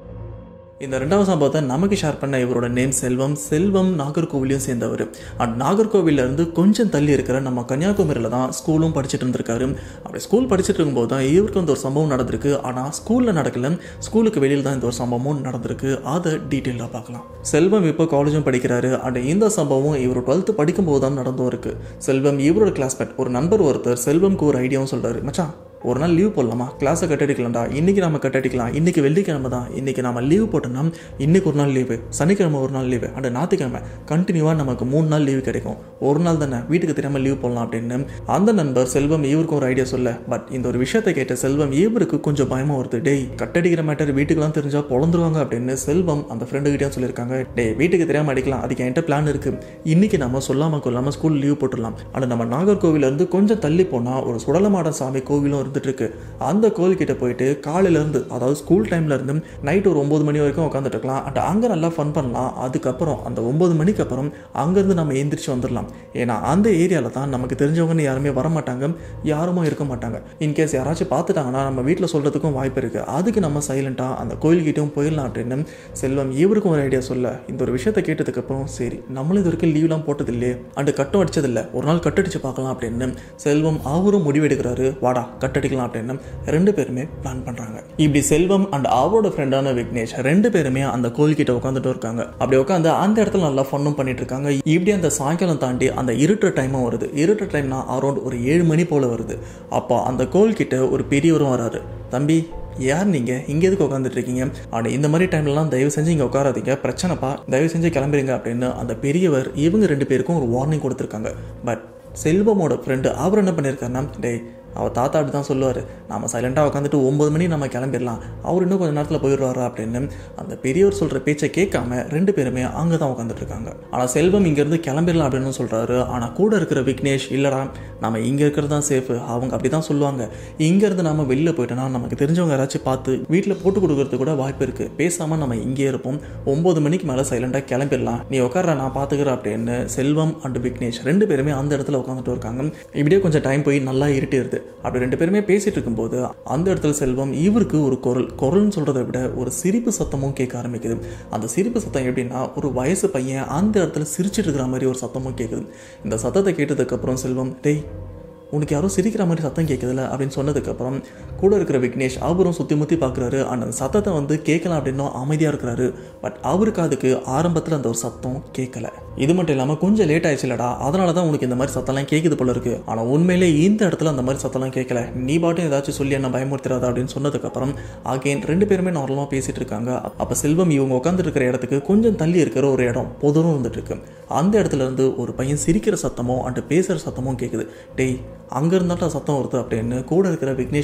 இந்த ரெண்டாவது சம்பவத்தை நமக்கு ஷேர் பண்ண இவரோட நேம் செல்வம் செல்வம் நாகர்கோவிலையும் சேர்ந்தவர் அண்ட் நாகர்கோவில்ல இருந்து கொஞ்சம் தள்ளி இருக்கிற நம்ம கன்னியாகுமரியில் தான் ஸ்கூலும் படிச்சுட்டு இருந்திருக்காரு அப்படி ஸ்கூல் படிச்சுட்டு இருக்கும்போது தான் இவருக்கு வந்து ஒரு சம்பவம் நடந்திருக்கு ஆனால் ஸ்கூலில் நடக்கல ஸ்கூலுக்கு வெளியில் தான் இந்த ஒரு சம்பவமும் நடந்திருக்கு அதை டீட்டெயிலாக பார்க்கலாம் செல்வம் இப்போ காலேஜும் படிக்கிறாரு அண்ட் இந்த சம்பவம் இவர் டுவெல்த்து படிக்கும்போது தான் நடந்தும் இருக்கு செல்வம் இவரோட கிளாஸ்மேட் ஒரு நண்பர் ஒருத்தர் செல்வம்க்கு ஒரு ஐடியாவும் சொல்றாரு மச்சான் ஒரு நாள் லீவ் போடலாமா கிளாஸை கட் அடிக்கலாம்டா இன்றைக்கி நம்ம கட் அடிக்கலாம் இன்றைக்கி வெள்ளிக்கிழமை தான் இன்றைக்கி நம்ம லீவ் போட்டோம்னா இன்றைக்கி ஒரு நாள் லீவு சனிக்கிழமை ஒரு நாள் லீவு அண்ட் ஞாயிற்றுக்கிழமை கண்டினியூவாக நமக்கு மூணு நாள் லீவு கிடைக்கும் ஒரு நாள் தானே வீட்டுக்கு தெரியாமல் லீவ் போடலாம் அப்படின்னு அந்த நண்பர் செல்வம் இவருக்கும் ஒரு ஐடியா சொல்ல பட் இந்த ஒரு விஷயத்தை கேட்ட செல்வம் இவருக்கு கொஞ்சம் பயமாக வருது டேய் கட்டடிக்கிற மேட்டர் வீட்டுக்குலாம் தெரிஞ்சால் பொழந்துருவாங்க அப்படின்னு செல்வம் அந்த ஃப்ரெண்டுகிட்டே சொல்லியிருக்காங்க டேய் வீட்டுக்கு தெரியாமல் அடிக்கலாம் அதுக்கு என்கிட்ட பிளான் இருக்குது இன்றைக்கி நம்ம சொல்லாமல் கொள்ளாமல் ஸ்கூல் லீவ் போட்டுடலாம் ஆனால் நம்ம நாகர்கோவில்ல இருந்து கொஞ்சம் தள்ளி போனால் ஒரு சுடலமாடன் சாமி கோவிலும் இருந்துட்டு இருக்கு அந்த கோவில்கிட்ட போயிட்டு காலையிலேருந்து அதாவது ஸ்கூல் டைம்ல இருந்து நைட் ஒரு ஒம்பது மணி வரைக்கும் உட்காந்துட்டு இருக்கலாம் அண்ட் அங்கே நல்லா ஃபன் பண்ணலாம் அதுக்கப்புறம் அந்த ஒம்பது மணிக்கு அப்புறம் அங்கேருந்து நம்ம எந்திரிச்சு வந்துடலாம் ஏன்னா அந்த ஏரியாவில் தான் நமக்கு தெரிஞ்சவங்கன்னு யாருமே வர மாட்டாங்க யாருமே இருக்க மாட்டாங்க இன்கேஸ் யாராச்சும் பார்த்துட்டாங்கன்னா நம்ம வீட்டில் சொல்கிறதுக்கும் வாய்ப்பு இருக்குது அதுக்கு நம்ம சைலண்ட்டாக அந்த கோயில்கிட்டையும் போயிடலாம் அப்படின்னு செல்வம் இவருக்கும் ஒரு ஐடியா சொல்ல இந்த ஒரு விஷயத்தை கேட்டதுக்கப்புறம் சரி நம்மளும் இது வரைக்கும் லீவ்லாம் போட்டது இல்லையே அண்டு கட்டும் அடிச்சதில்லை ஒரு நாள் கட்டடிச்சு பார்க்கலாம் அப்படின்னு செல்வம் அவரும் முடிவெடுக்கிறாரு வாடா கட்டடிக்கலாம் அப்படின்னு ரெண்டு பேருமே பிளான் பண்ணுறாங்க இப்படி செல்வம் அண்ட் அவரோட ஃப்ரெண்டான விக்னேஷ் ரெண்டு பேருமே அந்த கோயில்கிட்ட உட்காந்துட்டு இருக்காங்க அப்படி உட்காந்து அந்த இடத்துல நல்லா ஃபன்னும் பண்ணிட்டு இருக்காங்க இப்படி அந்த சாயங்காலம் தாண்டி அந்த இருட்டுற டைமும் வருது இருட்டுற டைம்னா அரௌண்ட் ஒரு ஏழு மணி போல வருது அப்போ அந்த கோயில்கிட்ட ஒரு பெரியவரும் வராரு தம்பி யார் நீங்கள் இங்கே எதுக்கு உட்காந்துட்டு இருக்கீங்க ஆனால் இந்த மாதிரி டைம்லலாம் தயவு செஞ்சு இங்கே உட்காராதீங்க பிரச்சனைப்பா தயவு செஞ்சு கிளம்புறீங்க அப்படின்னு அந்த பெரியவர் இவங்க ரெண்டு பேருக்கும் ஒரு வார்னிங் கொடுத்துருக்காங்க பட் செல்வமோட ஃப்ரெண்டு அவர் என்ன பண்ணியிருக்காருன்னா டேய் அவர் தாத்தா அப்படி தான் சொல்லுவார் நம்ம சைலண்ட்டாக உட்காந்துட்டு ஒம்பது மணி நம்ம கிளம்பிடலாம் அவர் இன்னும் கொஞ்சம் நேரத்தில் போயிடுவாரா அப்படின்னு அந்த பெரியவர் சொல்கிற பேச்சை கேட்காம ரெண்டு பேருமே அங்கே தான் உட்காந்துட்டு இருக்காங்க ஆனால் செல்வம் இங்கேருந்து கிளம்பிடலாம் அப்படின்னு சொல்கிறாரு ஆனால் கூட இருக்கிற விக்னேஷ் இல்லைடா நம்ம இங்கே இருக்கிறது தான் சேஃபு அவங்க அப்படி தான் சொல்லுவாங்க இங்கேருந்து நம்ம வெளியில் போயிட்டோன்னா நமக்கு தெரிஞ்சவங்க யாராச்சும் பார்த்து வீட்டில் போட்டு கொடுக்கறது கூட வாய்ப்பு இருக்குது பேசாமல் நம்ம இங்கே இருப்போம் ஒம்பது மணிக்கு மேலே சைலண்டாக கிளம்பிடலாம் நீ உட்கார நான் பார்த்துக்கிறேன் அப்படின்னு செல்வம் அண்ட் விக்னேஷ் ரெண்டு பேருமே அந்த இடத்துல உட்காந்துட்டு இருக்காங்க இப்படியே கொஞ்சம் டைம் போய் நல்லா இருட்டிடுது அப்படி ரெண்டு பேருமே பேசிட்டு இருக்கும்போது அந்த இடத்துல செல்வம் இவருக்கு ஒரு குரல் குரல்னு சொல்கிறத விட ஒரு சிரிப்பு சத்தமும் கேட்க ஆரம்பிக்குது அந்த சிரிப்பு சத்தம் எப்படின்னா ஒரு வயசு பையன் அந்த இடத்துல சிரிச்சிட்டு இருக்கிற மாதிரி ஒரு சத்தமும் கேட்குது இந்த சத்தத்தை கேட்டதுக்கப்புறம் செல்வம் டேய் உனக்கு யாரும் சிரிக்கிற மாதிரி சத்தம் கேட்குதுல அப்படின்னு சொன்னதுக்கப்புறம் கூட இருக்கிற விக்னேஷ் அவரும் சுற்றி முற்றி பார்க்குறாரு அந்த சத்தத்தை வந்து கேட்கலாம் அப்படின்னும் அமைதியாக இருக்கிறாரு பட் அவருக்கு அதுக்கு ஆரம்பத்தில் அந்த ஒரு சத்தம் கேட்கல இது மட்டும் இல்லாமல் கொஞ்சம் லேட் ஆயிடுச்சுலடா அதனால தான் உனக்கு இந்த மாதிரி சத்தம்லாம் கேட்குது போல இருக்கு ஆனால் உண்மையிலே இந்த இடத்துல அந்த மாதிரி சத்தம்லாம் கேட்கல நீ பாட்டும் ஏதாச்சும் சொல்லி என்ன பயமுறுத்துறாத அப்படின்னு சொன்னதுக்கப்புறம் அகைன் ரெண்டு பேருமே நார்மலாக பேசிட்டு இருக்காங்க அப்போ செல்வம் இவங்க உட்காந்துட்டு இருக்கிற இடத்துக்கு கொஞ்சம் தள்ளி இருக்கிற ஒரு இடம் பொதுவும் இருந்துட்டு இருக்கு அந்த இடத்துல இருந்து ஒரு பையன் சிரிக்கிற சத்தமும் அண்ட் பேசுகிற சத்தமும் கேட்குது டேய் அங்கே இருந்தாட்டா சத்தம் வருது அப்படின்னு கூட இருக்கிற விக்னேஷ் கிட்டேயும் சொல்ல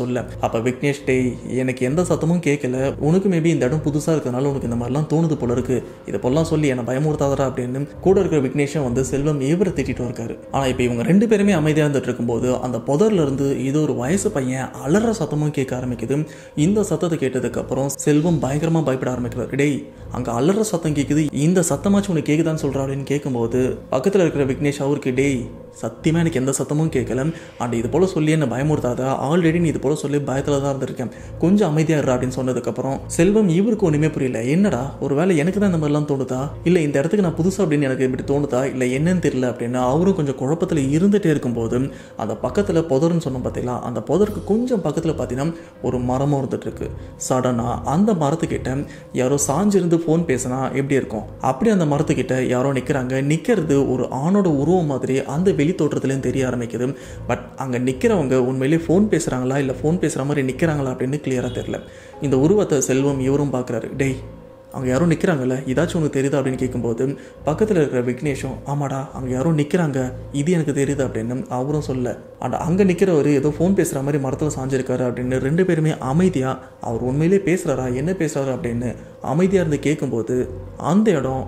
சொல்ல அப்போ விக்னேஷ் டேய் எனக்கு எந்த சத்தமும் கேட்கல உனக்கு மேபி இந்த இடம் புதுசாக இருக்கிறதுனால உனக்கு இந்த மாதிரிலாம் தோணுது போல இருக்கு இதை போலாம் சொல்லி என்னை பயமுறுத்தாதரா அப்படின்னு கூட இருக்கிற விக்னேஷும் வந்து செல்வம் இவரை திட்டிட்டு இருக்காரு ஆனால் இப்போ இவங்க ரெண்டு பேருமே அமைதியாக இருந்துட்டு இருக்கும்போது அந்த புதர்ல இருந்து இது ஒரு வயசு பையன் அலற சத்தமும் கேட்க ஆரம்பிக்குது இந்த சத்தத்தை கேட்டதுக்கு அப்புறம் செல்வம் பயங்கரமாக பயப்பட ஆரம்பிக்கிறார் டேய் அங்கே அலற சத்தம் கேட்குது இந்த சத்தமாச்சும் உனக்கு கேட்குதான்னு சொல்கிறா அப்படின்னு கேட்கும்போது பக்கத்தில் இருக்கிற விக்னேஷ் அவருக்கு டேய் சத்தியமாக எனக்கு எந்த சத்தமும் கேட்கல அண்ட் இது போல் சொல்லி என்னை பயமுறுத்தாத ஆல்ரெடி நீ இது போல் சொல்லி பயத்தில் தான் இருந்திருக்கேன் கொஞ்சம் அமைதியாக இருறா அப்படின்னு சொன்னதுக்கப்புறம் செல்வம் இவருக்கு ஒன்றுமே புரியல என்னடா ஒரு வேளை எனக்கு தான் இந்த மாதிரிலாம் தோணுதா இல்லை இந்த இடத்துக்கு நான் புதுசு அப்படின்னு எனக்கு இப்படி தோணுதா இல்லை என்னன்னு தெரியல அப்படின்னு அவரும் கொஞ்சம் குழப்பத்தில் இருந்துகிட்டே இருக்கும்போது அந்த பக்கத்தில் புதர்னு சொன்னோம் பார்த்தீங்களா அந்த புதருக்கு கொஞ்சம் பக்கத்தில் பார்த்தீங்கன்னா ஒரு மரமும் இருந்துட்டு இருக்கு சடனாக அந்த மரத்துக்கிட்ட யாரோ சாஞ்சிருந்து ஃபோன் பேசினா எப்படி இருக்கும் அப்படி அந்த மரத்துக்கிட்ட யாரோ நிற்கிறாங்க நிற்கிறது ஒரு ஆணோட உருவம் மாதிரி அந்த வெளி தோற்றத்துலேயும் தெரிய ஆரம்பிக்குது பட் அங்கே நிற்கிறவங்க உண்மையிலேயே ஃபோன் பேசுகிறாங்களா இல்லை ஃபோன் பேசுகிற மாதிரி நிற்கிறாங்களா அப்படின்னு கிளியராக தெரியல இந்த உருவத்தை செல்வம் இவரும் பார்க்குறாரு டேய் அங்கே யாரும் நிற்கிறாங்கல்ல இதாச்சும் உனக்கு தெரியுதா அப்படின்னு கேட்கும்போது பக்கத்தில் இருக்கிற விக்னேஷும் ஆமாடா அங்கே யாரும் நிற்கிறாங்க இது எனக்கு தெரியுது அப்படின்னு அவரும் சொல்ல அண்ட் அங்கே நிற்கிறவர் ஏதோ ஃபோன் பேசுகிற மாதிரி மரத்தில் சாஞ்சிருக்காரு அப்படின்னு ரெண்டு பேருமே அமைதியாக அவர் உண்மையிலே பேசுகிறாரா என்ன பேசுகிறாரு அப்படின்னு அமைதியாக இருந்து கேட்கும்போது அந்த இடம்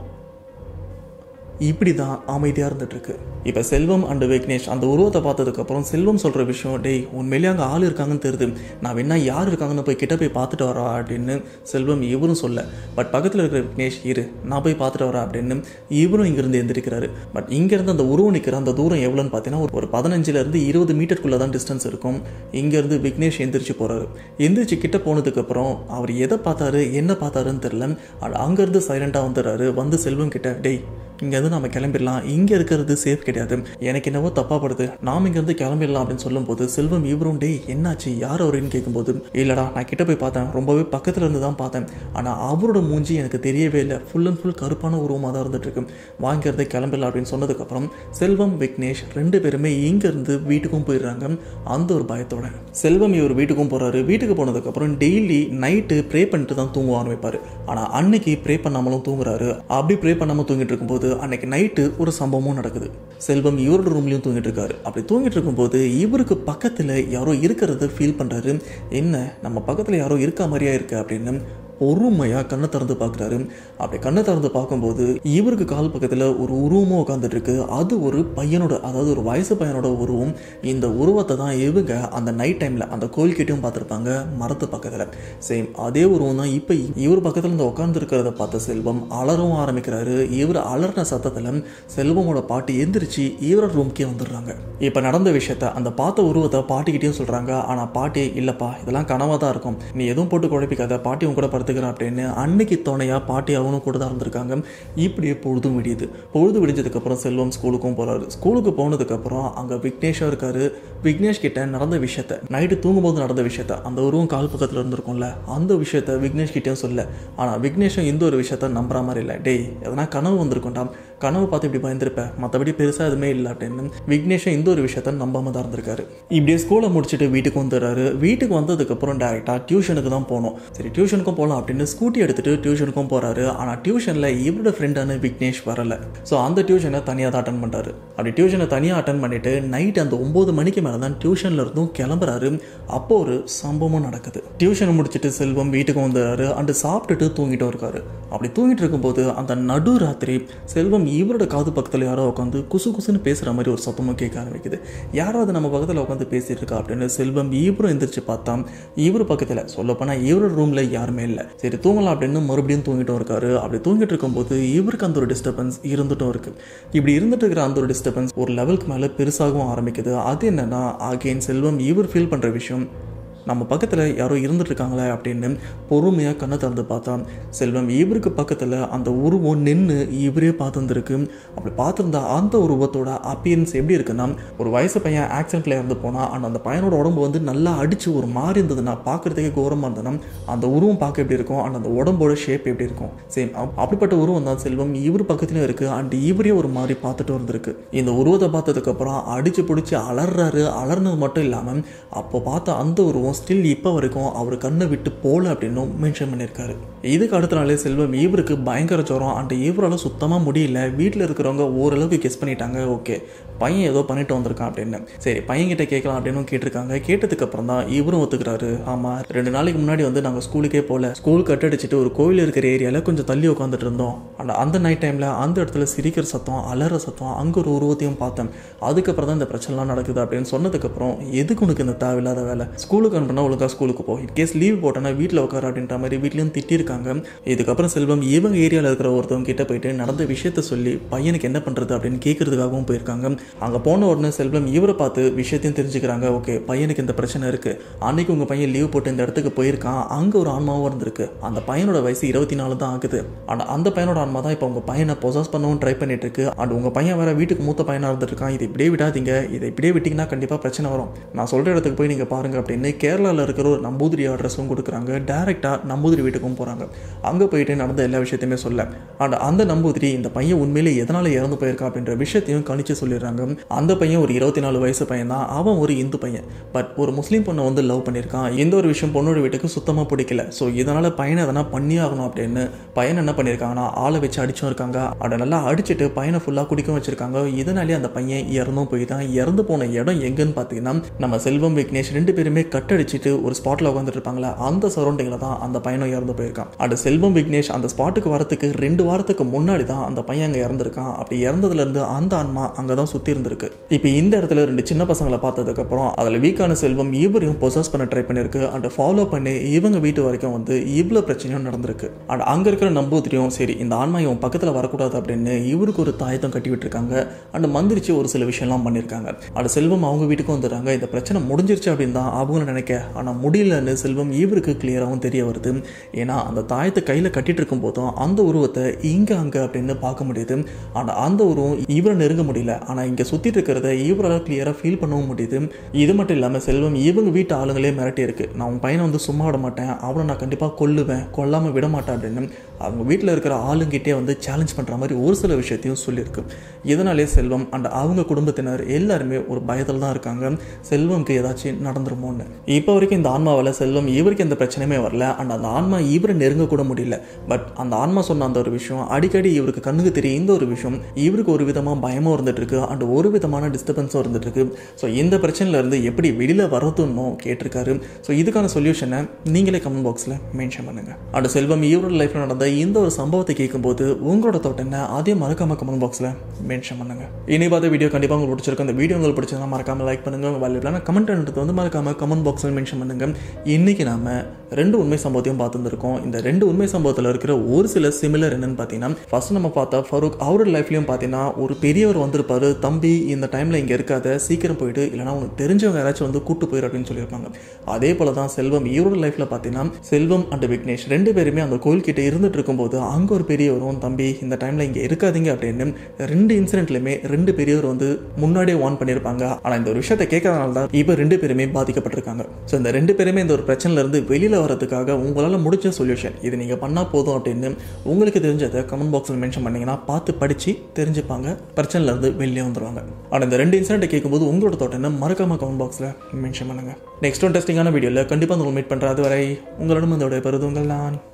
இப்படி தான் அமைதியாக இருந்துட்டுருக்கு இப்போ செல்வம் அண்ட் விக்னேஷ் அந்த உருவத்தை பார்த்ததுக்கப்புறம் செல்வம் சொல்கிற விஷயம் டேய் உண்மையிலேயே அங்கே ஆள் இருக்காங்கன்னு தெரியுது நான் வேணா யார் இருக்காங்கன்னு போய் கிட்ட போய் பார்த்துட்டு வரா அப்படின்னு செல்வம் இவரும் சொல்ல பட் பக்கத்தில் இருக்கிற விக்னேஷ் இரு நான் போய் பார்த்துட்டு வரேன் அப்படின்னு இவரும் இங்கேருந்து எந்திரிக்கிறாரு பட் இங்கேருந்து அந்த உருவம் நிற்கிற அந்த தூரம் எவ்வளோன்னு பார்த்தீங்கன்னா ஒரு- ஒரு பதினஞ்சுலேருந்து இருபது மீட்டருக்குள்ளே தான் டிஸ்டன்ஸ் இருக்கும் இங்கேருந்து விக்னேஷ் எந்திரிச்சு போகிறாரு எந்திரிச்சு கிட்ட போனதுக்கப்புறம் அவர் எதை பார்த்தாரு என்ன பார்த்தாருன்னு தெரில அங்கேருந்து சைலண்ட்டாக வந்துடுறாரு வந்து செல்வம் கிட்ட டேய் இங்கேருந்து நம்ம கிளம்பிடலாம் இங்கே இருக்கிறது சேஃப் கிடையாது எனக்கு என்னவோ தப்பா படுது நாம் இங்கேருந்து கிளம்பிடலாம் அப்படின்னு சொல்லும்போது செல்வம் இவரும் டேய் என்னாச்சு யார் அவருன்னு கேட்கும்போது இல்லைடா நான் கிட்ட போய் பார்த்தேன் ரொம்பவே பக்கத்தில் இருந்து தான் பார்த்தேன் ஆனால் அவரோட மூஞ்சி எனக்கு தெரியவே இல்லை ஃபுல் அண்ட் ஃபுல் கருப்பான உருவமாக தான் இருந்துட்டு இருக்கு வாங்கிறதே கிளம்பிடலாம் அப்படின்னு சொன்னதுக்கப்புறம் செல்வம் விக்னேஷ் ரெண்டு பேருமே இங்கேருந்து வீட்டுக்கும் போயிடுறாங்க அந்த ஒரு பயத்தோட செல்வம் இவர் வீட்டுக்கும் போகிறாரு வீட்டுக்கு போனதுக்கப்புறம் டெய்லி நைட்டு ப்ரே பண்ணிட்டு தான் தூங்க ஆரம்பிப்பார் ஆனால் அன்னைக்கு ப்ரே பண்ணாமலும் தூங்குறாரு அப்படி ப்ரே பண்ணாமல் தூங்கிட்டு இருக்கும்போது அன்னைக்கு நைட்டு ஒரு சம்பவமும் நடக்குது செல்வம் இவரோட ரூம்லையும் தூங்கிட்டு இருக்காரு அப்படி தூங்கிட்டு இருக்கும்போது இவருக்கு பக்கத்தில் யாரோ இருக்கிறத ஃபீல் பண்ணுறாரு என்ன நம்ம பக்கத்தில் யாரோ இருக்க மாதிரியா இருக்கு அப்படின்னு பொறுமையாக கண்ணை திறந்து பார்க்குறாரு அப்படி கண்ணை திறந்து பார்க்கும்போது இவருக்கு கால் பக்கத்தில் ஒரு உருவமும் உட்காந்துட்டு இருக்கு அது ஒரு பையனோட அதாவது ஒரு வயசு பையனோட உருவம் இந்த உருவத்தை தான் இவங்க அந்த நைட் டைமில் அந்த கோயில்கிட்டையும் பார்த்துருப்பாங்க மரத்து பக்கத்தில் சேம் அதே உருவம் தான் இப்போ இவர் பக்கத்தில் இருந்து உட்காந்துருக்கிறத பார்த்த செல்வம் அலறவும் ஆரம்பிக்கிறாரு இவர் அலறின சத்தத்தில் செல்வமோட பாட்டி எந்திரிச்சு இவரோட ரூம்க்கே வந்துடுறாங்க இப்போ நடந்த விஷயத்த அந்த பார்த்த உருவத்தை பாட்டிக்கிட்டேயும் சொல்கிறாங்க ஆனால் பாட்டி இல்லைப்பா இதெல்லாம் கனவாக தான் இருக்கும் நீ எதுவும் போட்டு குழப்பிக்காத பாட்டி உன் கூட படுத்துக்கிறேன் அப்படின்னு அன்னைக்கு துணையா பாட்டி அவனும் கூட தான் இருந்திருக்காங்க இப்படியே பொழுதும் விடியுது பொழுது விடிஞ்சதுக்கப்புறம் செல்வம் ஸ்கூலுக்கும் போகிறாரு ஸ்கூலுக்கு போனதுக்கப்புறம் அங்கே விக்னேஷும் இருக்காரு விக்னேஷ் கிட்ட நடந்த விஷயத்த நைட்டு தூங்கும்போது நடந்த விஷயத்த அந்த உருவம் கால் பக்கத்தில் இருந்திருக்கும்ல அந்த விஷயத்த விக்னேஷ் கிட்டேயும் சொல்ல ஆனால் விக்னேஷும் இந்த ஒரு விஷயத்த நம்புற மாதிரி இல்லை டேய் எதனா கனவு வந்திருக்கும்டா கனவு பார்த்து இப்படி பயந்துருப்பேன் மற்றபடி பெருசாக எதுவுமே இல்லை அப்படின்னு விக்னேஷும் இந்த ஒரு விஷயத்த நம்பாம தான் இருந்திருக்காரு இப்படியே ஸ்கூலை முடிச்சுட்டு வீட்டுக்கு வந்துடுறாரு வீட்டுக்கு வந்ததுக்கப்புறம் டேரெக்டாக டியூஷனுக்கு தான் போகணும் சரி டியூஷனுக்கும் போகலாம் அப்படின்னு ஸ்கூட்டி எடுத்துட்டு டியூஷனுக்கும் போகிறாரு ஆனால் டியூஷனில் இவரோட ஃப்ரெண்டான விக்னேஷ் வரல ஸோ அந்த டியூஷனை தனியாக தான் அட்டன் பண்ணுறாரு அப்படி டியூஷனை தனியாக அட்டன் பண்ணிட்டு நைட் அந்த ஒம்பது மணிக்கு மேலே தான் டியூஷன்ல இருந்தும் கிளம்புறாரு அப்போ ஒரு சம்பவம் நடக்குது டியூஷனை முடிச்சுட்டு செல்வம் வீட்டுக்கு வந்துடுறாரு அண்டு சாப்பிட்டுட்டு தூங்கிட்டும் இருக்காரு அப்படி தூங்கிட்டு இருக்கும்போது அந்த நடு ராத்திரி செல்வம் இவரோட காது பக்கத்தில் யாரோ உட்காந்து குசு குசுன்னு பேசுகிற மாதிரி ஒரு சத்தமும் கேட்க ஆரம்பிக்குது யாராவது நம்ம பக்கத்தில் உட்காந்து பேசிட்டு இருக்கா அப்படின்னு செல்வம் இவரும் எந்திரிச்சு பார்த்தா இவர் பக்கத்தில் சொல்லப்போனால் இவரோட ரூமில் யாருமே இல்லை சரி தூங்கலாம் அப்படின்னு மறுபடியும் தூங்கிட்டும் இருக்காரு அப்படி தூங்கிட்டு இருக்கும்போது இவருக்கு அந்த ஒரு டிஸ்டர்பன்ஸ் இருந்துட்டும் இருக்கு இப்படி இருந்துட்டு இருக்கிற அந்த ஒரு டிஸ்டர்பன்ஸ் ஒரு லெவலுக்கு மேலே பெருசாகவும் ஆரம்பிக்குது அது என்னன்னா அகெயின் செல்வம் இவர் ஃபீல் பண்ணுற விஷயம் நம்ம பக்கத்தில் யாரோ இருந்துட்டு இருக்காங்களே அப்படின்னு பொறுமையாக கண்ணை திறந்து பார்த்தா செல்வம் இவருக்கு பக்கத்தில் அந்த உருவம் நின்று இவரே பார்த்துருந்துருக்கு அப்படி பார்த்துருந்தா அந்த உருவத்தோட அப்பியரன்ஸ் எப்படி இருக்குன்னா ஒரு வயசு பையன் ஆக்சிடென்ட்ல இறந்து போனால் ஆனால் அந்த பையனோட உடம்பு வந்து நல்லா அடிச்சு ஒரு மாறி இருந்ததுன்னா பார்க்கறதுக்கே கோரமாக இருந்ததுன்னா அந்த உருவம் பார்க்க எப்படி இருக்கும் அண்ட் அந்த உடம்போட ஷேப் எப்படி இருக்கும் சேம் அப்படிப்பட்ட உருவம் தான் செல்வம் இவர் பக்கத்துலையும் இருக்கு அண்ட் இவரே ஒரு மாதிரி பார்த்துட்டு இருந்திருக்கு இந்த உருவத்தை பார்த்ததுக்கப்புறம் அடிச்சு பிடிச்சி அலறாரு அலர்னது மட்டும் இல்லாமல் அப்போ பார்த்த அந்த உருவம் அப்படின்னும் ஸ்டில் இப்போ வரைக்கும் அவர் கண்ணை விட்டு போகல அப்படின்னும் மென்ஷன் பண்ணியிருக்காரு இதுக்கு அடுத்த நாளே செல்வம் இவருக்கு பயங்கர ஜுரம் அண்ட் இவரால் சுத்தமாக முடியல வீட்டில் இருக்கிறவங்க ஓரளவுக்கு கெஸ் பண்ணிட்டாங்க ஓகே பையன் ஏதோ பண்ணிட்டு வந்திருக்கான் அப்படின்னு சரி பையன்கிட்ட கேட்கலாம் அப்படின்னு கேட்டிருக்காங்க கேட்டதுக்கு அப்புறம் தான் இவரும் ஒத்துக்கிறாரு ஆமாம் ரெண்டு நாளைக்கு முன்னாடி வந்து நாங்கள் ஸ்கூலுக்கே போகல ஸ்கூல் கட்டடிச்சிட்டு ஒரு கோவில் இருக்கிற ஏரியாவில் கொஞ்சம் தள்ளி உட்காந்துட்டு இருந்தோம் ஆனால் அந்த நைட் டைமில் அந்த இடத்துல சிரிக்கிற சத்தம் அலற சத்தம் அங்கே ஒரு உருவத்தையும் பார்த்தேன் அதுக்கப்புறம் தான் இந்த பிரச்சனைலாம் நடக்குது அப்படின்னு சொன்னதுக்கப்புறம் எதுக்கு உனக்கு இந்த தேவையில்லாத வேலை ஸ்கூலுக்கு அனுப்புனா ஒழுங்கா ஸ்கூலுக்கு போ இன்கேஸ் லீவ் போட்டேன்னா வீட்டில் உட்கார அப்படின்ற மாதிரி வீட்லேயும் திட்டிருக்காங்க இதுக்கப்புறம் செல்வம் இவங்க ஏரியாவில் இருக்கிற ஒருத்தவங்க கிட்ட போயிட்டு நடந்த விஷயத்த சொல்லி பையனுக்கு என்ன பண்ணுறது அப்படின்னு கேட்கறதுக்காகவும் போயிருக்காங்க அங்கே போன உடனே செல்வம் இவரை பார்த்து விஷயத்தையும் தெரிஞ்சுக்கிறாங்க ஓகே பையனுக்கு இந்த பிரச்சனை இருக்குது அன்னைக்கு உங்கள் பையன் லீவ் போட்டு இந்த இடத்துக்கு போயிருக்கான் அங்கே ஒரு ஆன்மாவும் இருந்திருக்கு அந்த பையனோட வயசு இருபத்தி நாலு தான் ஆகுது ஆனால் அந்த பையனோட ஆன்மா தான் இப்போ உங்கள் பையனை பொசஸ் பண்ணவும் ட்ரை பண்ணிட்டு இருக்கு அண்ட் உங்கள் பையன் வேற வீட்டுக்கு மூத்த பையனாக இருந்திருக்கான் இதை இப்படியே விடாதீங்க இதை இப்படியே விட்டிங்கன்னா கண்டிப்பாக பிரச்சனை வரும் நான் சொல்கிற இடத்துக்கு போய் நீங்கள் பாருங்க அப்படின்னு கேரளாவில் இருக்கிற ஒரு நம்பூதிரி அட்ரஸும் கொடுக்குறாங்க டேரெக்டாக நம்பூதிரி வீட்டுக்கும் போகிறாங்க அங்கே போயிட்டு நடந்த எல்லா விஷயத்தையுமே சொல்ல அண்ட் அந்த நம்பூதிரி இந்த பையன் உண்மையிலே எதனால் இறந்து போயிருக்கா அப்படின்ற விஷயத்தையும் கணிச்சு சொல்லிடுறாங்க அந்த பையன் ஒரு இருபத்தி நாலு வயசு பையன் தான் அவன் ஒரு இந்து பையன் பட் ஒரு முஸ்லீம் பொண்ணை வந்து லவ் பண்ணியிருக்கான் இந்த ஒரு விஷயம் பொண்ணோட வீட்டுக்கு சுத்தமாக பிடிக்கல ஸோ இதனால் பையனை எதனா பண்ணி ஆகணும் அப்படின்னு பையன் என்ன பண்ணியிருக்காங்கன்னா ஆளை வச்சு அடிச்சும் இருக்காங்க அதை நல்லா அடிச்சுட்டு பையனை ஃபுல்லாக குடிக்கவும் வச்சிருக்காங்க இதனாலே அந்த பையன் இறந்தும் போயிட்டான் இறந்து போன இடம் எங்கன்னு பார்த்தீங்கன்னா நம்ம செல்வம் விக்னேஷ் ரெண்டு பேருமே கட்டடிச்சிட்டு ஒரு ஸ்பாட்டில் உட்காந்துட்டு இருப்பாங்களா அந்த சரௌண்டிங்கில் தான் அந்த பையனும் இறந்து போயிருக்கான் அந்த செல்வம் விக்னேஷ் அந்த ஸ்பாட்டுக்கு வரத்துக்கு ரெண்டு வாரத்துக்கு முன்னாடி தான் அந்த பையன் அங்கே இறந்துருக்கான் அப்படி இறந்ததுலேருந்து அந்த ஆன்மா அங்கே தான் சுற்றி இருந்திருக்கு இப்போ இந்த இடத்துல ரெண்டு சின்ன பசங்களை பார்த்ததுக்கப்புறம் அதில் வீக்கான செல்வம் இவரையும் பொசஸ் பண்ண ட்ரை பண்ணியிருக்கு அண்ட் ஃபாலோ பண்ணி இவங்க வீட்டு வரைக்கும் வந்து இவ்வளோ பிரச்சனையும் நடந்திருக்கு அண்ட் அங்கே இருக்கிற நம்பூதிரியும் சரி இந்த ஆன்மா இவன் பக்கத்தில் வரக்கூடாது அப்படின்னு இவருக்கு ஒரு தாயத்தம் கட்டி விட்டுருக்காங்க அண்ட் மந்திரிச்சு ஒரு சில விஷயம்லாம் பண்ணியிருக்காங்க அண்ட் செல்வம் அவங்க வீட்டுக்கும் வந்துடுறாங்க இந்த பிரச்சனை முடிஞ்சிருச்சு அப்படின்னு தான் அவங்களும் நினைக்க ஆனால் முடியலன்னு செல்வம் இவருக்கு கிளியராகவும் தெரிய வருது ஏன்னா அந்த தாயத்தை கையில் கட்டிட்டு இருக்கும் போதும் அந்த உருவத்தை இங்கே அங்கே அப்படின்னு பார்க்க முடியுது ஆனால் அந்த உருவம் இவரை நெருங்க முடியல ஆனால் இங்கே சுற்றிட்டு இருக்கிறத இவரால் கிளியராக ஃபீல் பண்ணவும் முடியுது இது மட்டும் இல்லாமல் செல்வம் இவங்க வீட்டு ஆளுங்களே மிரட்டி இருக்கு நான் உன் பையனை வந்து சும்மா விட மாட்டேன் அவனை நான் கண்டிப்பாக கொல்லுவேன் கொல்லாமல் விட மாட்டேன் அப்படின்னு அவங்க வீட்டில் இருக்கிற ஆளுங்கிட்டே வந்து சேலஞ்ச் பண்ணுற மாதிரி ஒரு சில விஷயத்தையும் சொல்லியிருக்கு இதனாலே செல்வம் அண்ட் அவங்க குடும்பத்தினர் எல்லாருமே ஒரு பயத்தில் தான் இருக்காங்க செல்வம்க்கு ஏதாச்சும் நடந்துருமோன்னு இப்போ வரைக்கும் இந்த ஆன்மாவில் செல்வம் இவருக்கு எந்த பிரச்சனையுமே வரல அண்ட் அந்த ஆன்மா இவரை நெருங்க கூட முடியல பட் அந்த ஆன்மா சொன்ன அந்த ஒரு விஷயம் அடிக்கடி இவருக்கு கண்ணுக்கு தெரியும் இந்த ஒரு விஷயம் இவருக்கு ஒரு விதமாக பயமும் இருந்துட்டு இருக்கு அண்ட் ஒரு விதமான டிஸ்டர்பன்ஸும் இருந்துட்டு இருக்கு ஸோ இந்த பிரச்சனையில இருந்து எப்படி வெளியில் வரதுன்னு கேட்டிருக்காரு ஸோ இதுக்கான சொல்யூஷனை நீங்களே கமெண்ட் பாக்ஸில் மென்ஷன் பண்ணுங்க அண்ட் செல்வம் இவரோட லைஃப்பில் நடந்த இந்த ஒரு சம்பவத்தை கேட்கும்போது உங்களோட தோட்டம் என்ன அதே மறக்காம கமெண்ட் பாக்ஸில் மென்ஷன் பண்ணுங்க இனி பார்த்த வீடியோ கண்டிப்பாக உங்களுக்கு பிடிச்சிருக்கு அந்த வீடியோ உங்களுக்கு பிடிச்சதா மறக்காம லைக் பண்ணுங்க உங்கள் வேல்யூபிளான கமெண்ட் வந்து மறக்காம கமெண்ட் பாக்ஸில் மென்ஷன் பண்ணுங்க இன்னைக்கு நாம ரெண்டு உண்மை சம்பவத்தையும் பார்த்துருக்கோம் இந்த ரெண்டு உண்மை சம்பவத்தில் இருக்கிற ஒரு சில சிமிலர் என்னன்னு பார்த்தீங்கன்னா ஃபர்ஸ்ட் நம்ம பார்த்தா ஃபரூக் அவரோட லைஃப்லையும் பார்த்தீங்கன்னா ஒரு பெரியவர் வந்திருப்பாரு தம்பி இந்த டைமில் இங்கே இருக்காத சீக்கிரம் போயிட்டு இல்லைனா உனக்கு தெரிஞ்சவங்க யாராச்சும் வந்து கூட்டு போயிரு அப்படின்னு சொல்லியிருப்பாங்க அதே போல தான் செல்வம் இவரோட லைஃப்பில் பார்த்தீங்கன்னா செல்வம் அண்ட் விக்னேஷ் ரெண்டு பேருமே அந்த கோயில்கிட்ட இருந்துட்டு இருக்கும்போது அங்கே ஒரு பெரியவரும் தம்பி இந்த டைமில் இங்கே இருக்காதீங்க அப்படின்னு ரெண்டு இன்சிடென்ட்லையுமே ரெண்டு பெரியவர் வந்து முன்னாடியே வார்ன் பண்ணியிருப்பாங்க ஆனால் இந்த ஒரு விஷயத்தை கேட்கறதுனால தான் இப்போ ரெண்டு பேருமே பாதிக்கப்பட்டிருக்காங்க ஸோ இந்த ரெண்டு பேருமே இந்த ஒரு பிரச்சனையிலேருந்து வெளியில் வரதுக்காக உங்களால் முடிஞ்ச சொல்யூஷன் இது நீங்கள் பண்ணால் போதும் அப்படின்னு உங்களுக்கு தெரிஞ்சதை கமெண்ட் பாக்ஸில் மென்ஷன் பண்ணீங்கன்னா பார்த்து படித்து தெரிஞ்சுப்பாங்க பிரச்சனையிலேருந்து வெளியே வந்துடுவாங்க ஆனால் இந்த ரெண்டு இன்சிடென்ட்டை கேட்கும்போது உங்களோட தோட்டம் என்ன மறக்காம கமெண்ட் பாக்ஸில் மென்ஷன் பண்ணுங்கள் நெக்ஸ்ட் ஒன் டெஸ்டிங்கான வீடியோவில் கண்டிப்பாக உங்களை மீட் பண்ணுறேன் அதுவரை உங்களிடம் இதோட பெறுது உங்கள் நான்